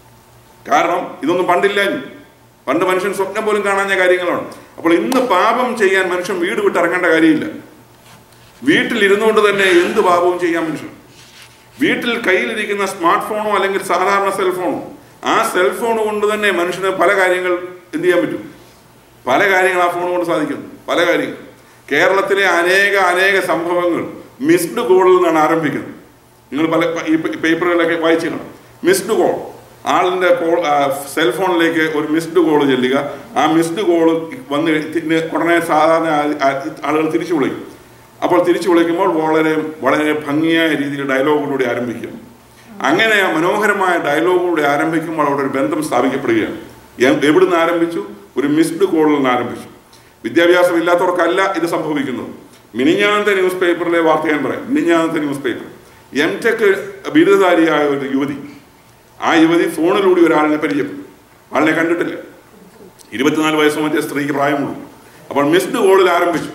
കാരണം ഇതൊന്നും പണ്ടില്ല പണ്ട് മനുഷ്യൻ സ്വപ്നം പോലും കാണാഞ്ഞ കാര്യങ്ങളാണ് അപ്പോൾ ഇന്ന് പാപം ചെയ്യാൻ മനുഷ്യൻ വീട് വിട്ട് ഇറങ്ങേണ്ട കാര്യമില്ല വീട്ടിൽ ഇരുന്നുകൊണ്ട് തന്നെ എന്ത് പാപവും ചെയ്യാൻ മനുഷ്യൻ വീട്ടിൽ കയ്യിലിരിക്കുന്ന സ്മാർട്ട് ഫോണോ അല്ലെങ്കിൽ സാധാരണ സെൽഫോണോ ആ സെൽഫോൺ കൊണ്ട് തന്നെ മനുഷ്യന് പല കാര്യങ്ങൾ എന്ത് ചെയ്യാൻ പറ്റും പല കാര്യങ്ങൾ ആ ഫോൺ കൊണ്ട് സാധിക്കുന്നു പല കാര്യങ്ങൾ കേരളത്തിലെ അനേക അനേക സംഭവങ്ങൾ മിസ്ഡ് കോളിൽ നിന്നാണ് ആരംഭിക്കുന്നത് നിങ്ങൾ പല ഈ പേപ്പറുകളിലൊക്കെ വായിച്ചു കാണും മിസ്ഡ് കോൾ ആളിൻ്റെ കോൾ സെൽഫോണിലേക്ക് ഒരു മിസ്ഡ് കോൾ ചെല്ലുക ആ മിസ്ഡ് കോൾ വന്ന് പിന്നെ ഉടനെ സാധാരണ ആ- ആ- ആളുകൾ തിരിച്ചു വിളിക്കും അപ്പോൾ തിരിച്ചു വിളിക്കുമ്പോൾ വളരെ വളരെ ഭംഗിയായ രീതിയിൽ ഡയലോഗിലൂടെ ആരംഭിക്കും അങ്ങനെ ആ മനോഹരമായ ഡയലോഗിലൂടെ ആരംഭിക്കുമ്പോൾ അവിടെ ഒരു ബന്ധം സ്ഥാപിക്കപ്പെടുകയാണ് എ- എവിടുന്ന് ആരംഭിച്ചു ഒരു മിസ്ഡ് കോളിൽ നിന്ന് ആരംഭിച്ചു വിദ്യാഭ്യാസം ഇല്ലാത്തവർക്കല്ല ഇത് സംഭവിക്കുന്നത് മിനിഞ്ഞാനത്തെ ന്യൂസ് പേപ്പറിലെ വാർത്ത ഞാൻ പറയാം മിനിഞ്ഞാനത്തെ ന്യൂസ് പേപ്പർ എം ടെക് ബിരുദധാരിയായ ഒരു യുവതി ആ യുവതി ഫോണിലൂടെ ഒരാളിനെ പരിചയപ്പെട്ടു ആളിനെ കണ്ടിട്ടില്ല ഇരുപത്തിനാല് വയസ്സ് മറ്റേ സ്ത്രീക്ക് പ്രായമുള്ളൂ അപ്പോൾ മിസ്ഡ് കോളിൽ ആരംഭിച്ചു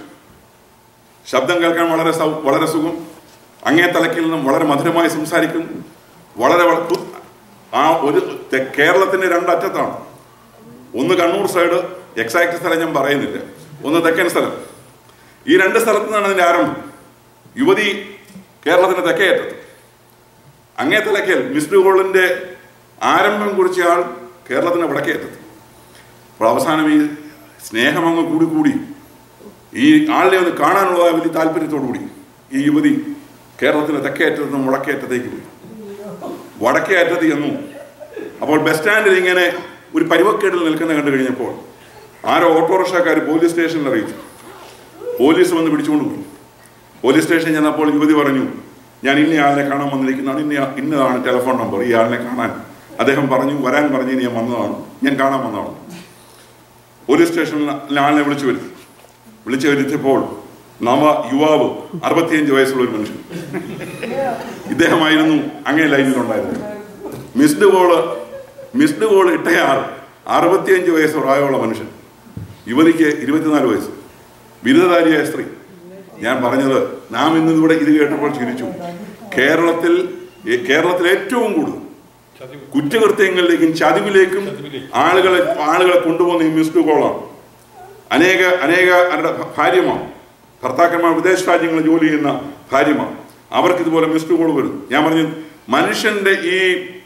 ശബ്ദം കേൾക്കാൻ വളരെ സൗ- വളരെ സുഖം അങ്ങേ തലക്കിൽ നിന്നും വളരെ മധുരമായി സംസാരിക്കുന്നു വളരെ വള- തു- ആ ഒരു തെ- കേരളത്തിന്റെ രണ്ടറ്റത്താണ് ഒന്ന് കണ്ണൂർ സൈഡ് എക്സാക്ട് സ്ഥലം ഞാൻ പറയുന്നില്ല ഒന്ന് തെക്കൻ സ്ഥലം ഈ രണ്ട് സ്ഥലത്തു നിന്നാണ് അതിന്റെ ആരംഭം യുവതി കേരളത്തിന്റെ തെക്കേ അറ്റത്ത് അങ്ങേ തലക്കൽ മിസ്ഡ് കോളിന്റെ ആരംഭം കുറിച്ച ആൾ കേരളത്തിന്റെ വടക്കേ അറ്റത്ത് അപ്പോൾ അവസാനം ഈ സ്നേഹം അങ്ങ് കൂടി കൂടി ഈ ആളിനെ ഒന്ന് കാണാനുള്ള വലിയ താല്പര്യത്തോടു കൂടി ഈ യുവതി കേരളത്തിന്റെ തെക്കേ അറ്റത്ത് നിന്നും വടക്കേ അറ്റത്തേക്ക് പോയി വടക്കേ അറ്റത്ത് ചെന്നു അപ്പോൾ ബസ് സ്റ്റാൻഡിൽ ഇങ്ങനെ ഒരു പരുവക്കേടിൽ നിൽക്കുന്ന കണ്ടു കഴിഞ്ഞപ്പോൾ ആരോ ഓട്ടോറിക്ഷക്കാർ പോലീസ് സ്റ്റേഷനിൽ അറിയിച്ചു പോലീസ് വന്ന് പിടിച്ചുകൊണ്ട് പോയി പോലീസ് സ്റ്റേഷനിൽ ചെന്നപ്പോൾ യുവതി പറഞ്ഞു ഞാൻ ഇന്ന ആളിനെ കാണാൻ വന്നിരിക്കുന്നതാണ് ഇന്ന ഇന്നതാണ് ടെലിഫോൺ നമ്പർ ഈ ആളിനെ കാണാൻ അദ്ദേഹം പറഞ്ഞു വരാൻ പറഞ്ഞു ഞാൻ വന്നതാണ് ഞാൻ കാണാൻ വന്നതാണ് പോലീസ് സ്റ്റേഷനിൽ ആളിനെ വിളിച്ചു വരുത്തി വിളിച്ചു വരുത്തിയപ്പോൾ നവ യുവാവ് അറുപത്തിയഞ്ച് വയസ്സുള്ള ഒരു മനുഷ്യൻ ഇദ്ദേഹമായിരുന്നു അങ്ങേ ലൈനിലുണ്ടായിരുന്നത് മിസ്ഡ് കോള് മിസ്ഡ് കോൾ ഇട്ടയാൾ അറുപത്തിയഞ്ച് വയസ്സ് പ്രായമുള്ള മനുഷ്യൻ യുവതിക്ക് ഇരുപത്തിനാല് വയസ്സ് ബിരുദധാരിയായ സ്ത്രീ ഞാൻ പറഞ്ഞത് നാം ഇന്ന് ഇവിടെ ഇത് കേട്ടപ്പോൾ ചിരിച്ചു കേരളത്തിൽ ഏ- കേരളത്തിൽ ഏറ്റവും കൂടുതൽ കുറ്റകൃത്യങ്ങളിലേക്കും ചതിവിലേക്കും ആളുകളെ ആളുകളെ കൊണ്ടുപോകുന്ന ഈ മിസ്ഡ് കോളാണ് അനേക അനേക അവരുടെ ഭ- ഭാര്യമാർ ഭർത്താക്കന്മാർ വിദേശ രാജ്യങ്ങളിൽ ജോലി ചെയ്യുന്ന ഭാര്യമാർ അവർക്ക് ഇതുപോലെ മിസ്ഡ് കോൾ വരും ഞാൻ പറഞ്ഞു മനുഷ്യന്റെ ഈ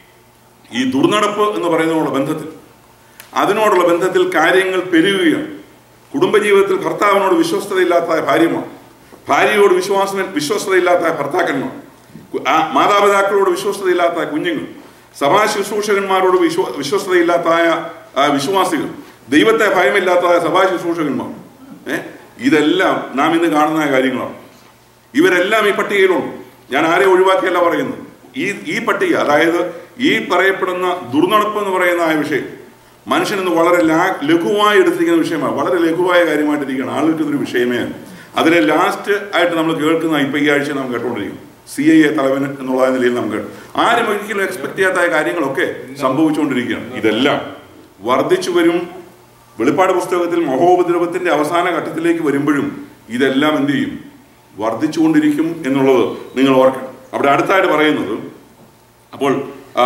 ഈ ദുർനടപ്പ് എന്ന് പറയുന്നതിനോടുള്ള ബന്ധത്തിൽ അതിനോടുള്ള ബന്ധത്തിൽ കാര്യങ്ങൾ പെരുകുകയാണ് കുടുംബജീവിതത്തിൽ ഭർത്താവിനോട് വിശ്വസ്തതയില്ലാത്ത ഭാര്യമാർ ഭാര്യയോട് വിശ്വാസം വിശ്വസ്തതയില്ലാത്ത ഭർത്താക്കന്മാർ കു- ആ മാതാപിതാക്കളോട് വിശ്വസ്തതയില്ലാത്ത കുഞ്ഞുങ്ങൾ സഭാ ശുശ്രൂഷകന്മാരോട് വിശ്വ വിശ്വസ്തതയില്ലാത്തായ ആ, വിശ്വാസികൾ ദൈവത്തെ ഭയമില്ലാത്ത സഭാ ശുശ്രൂഷകന്മാർ ഏ ഇതെല്ലാം നാം ഇന്ന് കാണുന്ന കാര്യങ്ങളാണ് ഇവരെല്ലാം ഈ പട്ടികയിലുണ്ട് ഞാൻ ആരെ ഒഴിവാക്കിയല്ല പറയുന്നത് ഈ ഈ പട്ടിക അതായത് ഈ പറയപ്പെടുന്ന ദുർനടപ്പ് എന്ന് പറയുന്ന ആ വിഷയം മനുഷ്യൻ ഇന്ന് വളരെ ലാ ലഘുവായി എടുത്തിരിക്കുന്ന വിഷയമാണ് വളരെ ലഘുവായ കാര്യമായിട്ടിരിക്കുകയാണ് ആളുകൾക്ക് ഇതൊരു വിഷയമേ അല്ല. അതിലെ ലാസ്റ്റ് ആയിട്ട് നമ്മൾ കേൾക്കുന്ന ഇപ്പൊ ഈ ആഴ്ച നാം കേട്ടുകൊണ്ടിരിക്കും സി ഐ എ തലവൻ എന്നുള്ള നിലയിൽ നാം കേട്ടു ആരും ഒരിക്കലും എക്സ്പെക്ട് ചെയ്യാത്ത കാര്യങ്ങളൊക്കെ സംഭവിച്ചുകൊണ്ടിരിക്കുകയാണ് ഇതെല്ലാം വർദ്ധിച്ചു വരും വെളിപ്പാട് പുസ്തകത്തിൽ മഹോപദ്രവത്തിന്റെ അവസാന ഘട്ടത്തിലേക്ക് വരുമ്പോഴും ഇതെല്ലാം എന്ത് ചെയ്യും വർദ്ധിച്ചുകൊണ്ടിരിക്കും എന്നുള്ളത് നിങ്ങൾ ഓർക്കണം അവിടെ അടുത്തായിട്ട് പറയുന്നത് അപ്പോൾ ആ,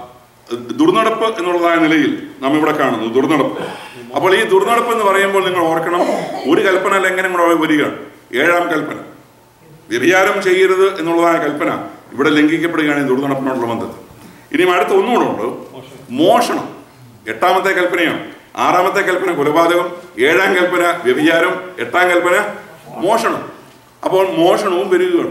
ദുർനടപ്പ് എന്നുള്ളതായ നിലയിൽ നാം ഇവിടെ കാണുന്നു ദുർനടപ്പ് അപ്പോൾ ഈ ദുർനടപ്പ് എന്ന് പറയുമ്പോൾ നിങ്ങൾ ഓർക്കണം ഒരു കൽപ്പന ലംഘനം കൂടെ വരികയാണ് ഏഴാം കൽപ്പന വ്യഭിചാരം ചെയ്യരുത് എന്നുള്ളതായ കൽപ്പന ഇവിടെ ലംഘിക്കപ്പെടുകയാണ് ഈ ദുർനടപ്പിനോടുള്ള ബന്ധത്തിൽ ഇനിയും അടുത്ത ഒന്നുകൂടെ ഉണ്ട് മോഷണം എട്ടാമത്തെ കൽപ്പനയാണ് ആറാമത്തെ കൽപ്പന കൊലപാതകം ഏഴാം കൽപ്പന വ്യഭിചാരം എട്ടാം കൽപ്പന മോഷണം അപ്പോൾ മോഷണവും വരികയാണ്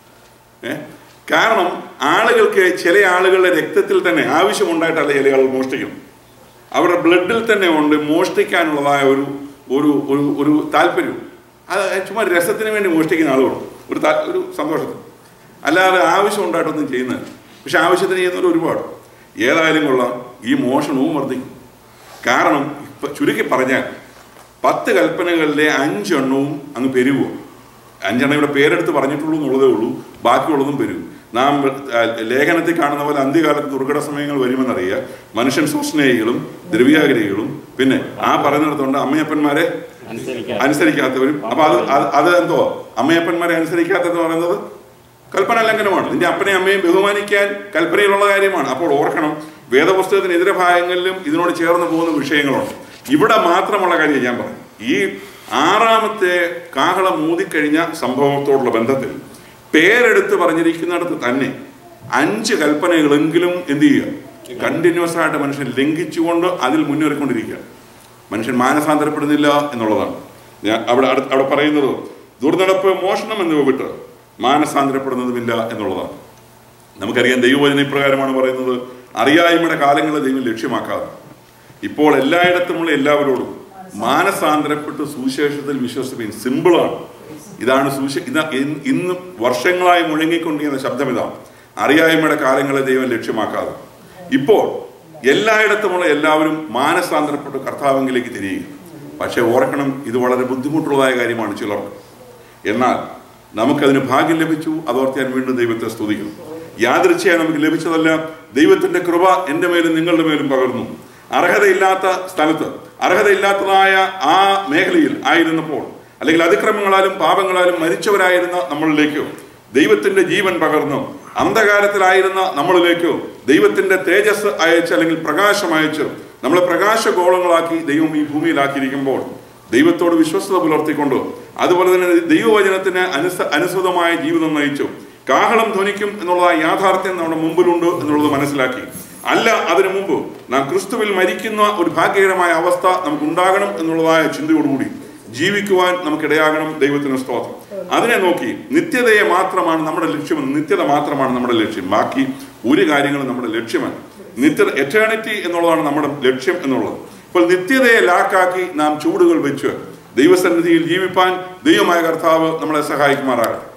ഏ? കാരണം ആളുകൾക്ക് ചില ആളുകളുടെ രക്തത്തിൽ തന്നെ ആവശ്യമുണ്ടായിട്ടല്ല ചില ആളുകൾ മോഷ്ടിക്കും അവരുടെ ബ്ലഡിൽ തന്നെ ഉണ്ട് മോഷ്ടിക്കാനുള്ളതായ ഒരു ഒരു ഒരു ഒരു താല്പര്യം അത് ചുമ്മാ രസത്തിന് വേണ്ടി മോഷ്ടിക്കുന്ന ആളുകളുണ്ട് ഒരു താ- ഒരു സന്തോഷത്തിന് അല്ലാതെ ആവശ്യം ഉണ്ടായിട്ടൊന്നും ചെയ്യുന്നത് പക്ഷെ ആവശ്യത്തിന് ചെയ്യുന്നവർ ഒരുപാട് ഏതായാലും കൊള്ളാം ഈ മോഷണവും വർദ്ധിക്കും കാരണം ഇപ്പൊ ചുരുക്കി പറഞ്ഞാൽ പത്ത് കൽപ്പനകളിലെ അഞ്ചെണ്ണവും അങ്ങ് പെരുകും അഞ്ചെണ്ണം ഇവിടെ പേരെടുത്ത് പറഞ്ഞിട്ടുള്ളൂ എന്നുള്ളതേ ഉള്ളൂ ബാക്കിയുള്ളതും പെരുകും നാം ആ, ലേഖനത്തിൽ കാണുന്ന പോലെ അന്ത്യകാലത്ത് ദുർഘട സമയങ്ങൾ വരുമെന്നറിയാം മനുഷ്യൻ സ്വസ്നേഹികളും ദ്രവ്യാഗ്രഹികളും പിന്നെ ആ പറയുന്നിടത്തുണ്ട് അമ്മയപ്പന്മാരെ അനുസരിക്കാൻ അനുസരിക്കാത്തവരും അപ്പൊ അത് അത് അത് എന്തോ അമ്മയപ്പന്മാരെ അനുസരിക്കാത്തതെന്ന് പറയുന്നത് കൽപ്പന ലംഘനമാണ് നിന്റെ അപ്പനെയും അമ്മയും ബഹുമാനിക്കാൻ കൽപ്പനയിലുള്ള കാര്യമാണ് അപ്പോൾ ഓർക്കണം വേദപുസ്തകത്തിന് എതിരെ ഭാഗങ്ങളിലും ഇതിനോട് ചേർന്ന് പോകുന്ന വിഷയങ്ങളുണ്ട് ഇവിടെ മാത്രമുള്ള കാര്യം ഞാൻ പറഞ്ഞു ഈ ആറാമത്തെ കാഹളം ഊതിക്കഴിഞ്ഞ സംഭവത്തോടുള്ള ബന്ധത്തിൽ പേരെടുത്ത് പറഞ്ഞിരിക്കുന്നിടത്ത് തന്നെ അഞ്ച് കൽപ്പനകളെങ്കിലും എന്ത് ചെയ്യുക കണ്ടിന്യൂസ് ആയിട്ട് മനുഷ്യൻ ലംഘിച്ചുകൊണ്ട് അതിൽ മുന്നേറിക്കൊണ്ടിരിക്കുക മനുഷ്യൻ മാനസാന്തരപ്പെടുന്നില്ല എന്നുള്ളതാണ് ഞാൻ അവിടെ അടുത്ത് അവിടെ പറയുന്നത് ദുർനടപ്പ് മോഷണം എന്നിവ വിട്ട് മാനസാന്തരപ്പെടുന്നതുമില്ല എന്നുള്ളതാണ് നമുക്കറിയാം ദൈവവചന ഇപ്രകാരമാണ് പറയുന്നത് അറിയായ്മയുടെ കാലങ്ങളെ ദൈവം ലക്ഷ്യമാക്കാതെ ഇപ്പോൾ എല്ലായിടത്തുമുള്ള എല്ലാവരോടും മാനസാന്തരപ്പെട്ട് സുവിശേഷത്തിൽ വിശ്വസിപ്പിൻ സിമ്പിളാണ് ഇതാണ് സുവിശ ഇതാ ഇന്ന് ഇന്ന് വർഷങ്ങളായി മുഴങ്ങിക്കൊണ്ടിരിക്കുന്ന ശബ്ദം ഇതാണ് അറിയായ്മയുടെ കാലങ്ങളെ ദൈവം ലക്ഷ്യമാക്കാതെ ഇപ്പോൾ എല്ലായിടത്തുമുള്ള എല്ലാവരും മാനസാന്തരപ്പെട്ട് കർത്താവെങ്കിലേക്ക് തിരിയുക പക്ഷേ ഓർക്കണം ഇത് വളരെ ബുദ്ധിമുട്ടുള്ളതായ കാര്യമാണ് ചിലർക്ക് എന്നാൽ നമുക്കതിന് ഭാഗ്യം ലഭിച്ചു അതോർത്ത് ഞാൻ വീണ്ടും ദൈവത്തെ സ്തുതിക്കുന്നു യാദൃച്ഛയായി നമുക്ക് ലഭിച്ചതല്ല ദൈവത്തിന്റെ കൃപ എൻ്റെ മേലും നിങ്ങളുടെ മേലും പകർന്നു അർഹതയില്ലാത്ത സ്ഥലത്ത് അർഹതയില്ലാത്തതായ ആ മേഖലയിൽ ആയിരുന്നപ്പോൾ അല്ലെങ്കിൽ അതിക്രമങ്ങളാലും പാപങ്ങളാലും മരിച്ചവരായിരുന്ന നമ്മളിലേക്ക് ദൈവത്തിന്റെ ജീവൻ പകർന്നു അന്ധകാരത്തിലായിരുന്ന നമ്മളിലേക്ക് ദൈവത്തിന്റെ തേജസ് അയച്ച് അല്ലെങ്കിൽ പ്രകാശം അയച്ച് നമ്മളെ പ്രകാശഗോളങ്ങളാക്കി ദൈവം ഈ ഭൂമിയിലാക്കിയിരിക്കുമ്പോൾ ദൈവത്തോട് വിശ്വസ്തത പുലർത്തിക്കൊണ്ട് അതുപോലെ തന്നെ ദൈവവചനത്തിന് അനുസ അനുസൃതമായ ജീവിതം നയിച്ചു കാഹളം ധ്വനിക്കും എന്നുള്ള യാഥാർത്ഥ്യം നമ്മുടെ മുമ്പിലുണ്ട് എന്നുള്ളത് മനസ്സിലാക്കി അല്ല അതിനു മുമ്പ് നാം ക്രിസ്തുവിൽ മരിക്കുന്ന ഒരു ഭാഗ്യകരമായ അവസ്ഥ നമുക്ക് ഉണ്ടാകണം എന്നുള്ളതായ ചിന്തയോടുകൂടി ജീവിക്കുവാൻ നമുക്കിടയാകണം ദൈവത്തിന് സ്തോത്രം അതിനെ നോക്കി നിത്യതയെ മാത്രമാണ് നമ്മുടെ ലക്ഷ്യം നിത്യത മാത്രമാണ് നമ്മുടെ ലക്ഷ്യം ബാക്കി ഒരു കാര്യങ്ങളും നമ്മുടെ ലക്ഷ്യമല്ല നിത്യത എറ്റേണിറ്റി എന്നുള്ളതാണ് നമ്മുടെ ലക്ഷ്യം എന്നുള്ളത് അപ്പോൾ നിത്യതയെ ലാക്കാക്കി നാം ചൂടുകൾ വെച്ച് ദൈവസന്നിധിയിൽ ജീവിപ്പാൻ ദൈവമായ കർത്താവ് നമ്മളെ സഹായിക്കുമാറാകട്ടെ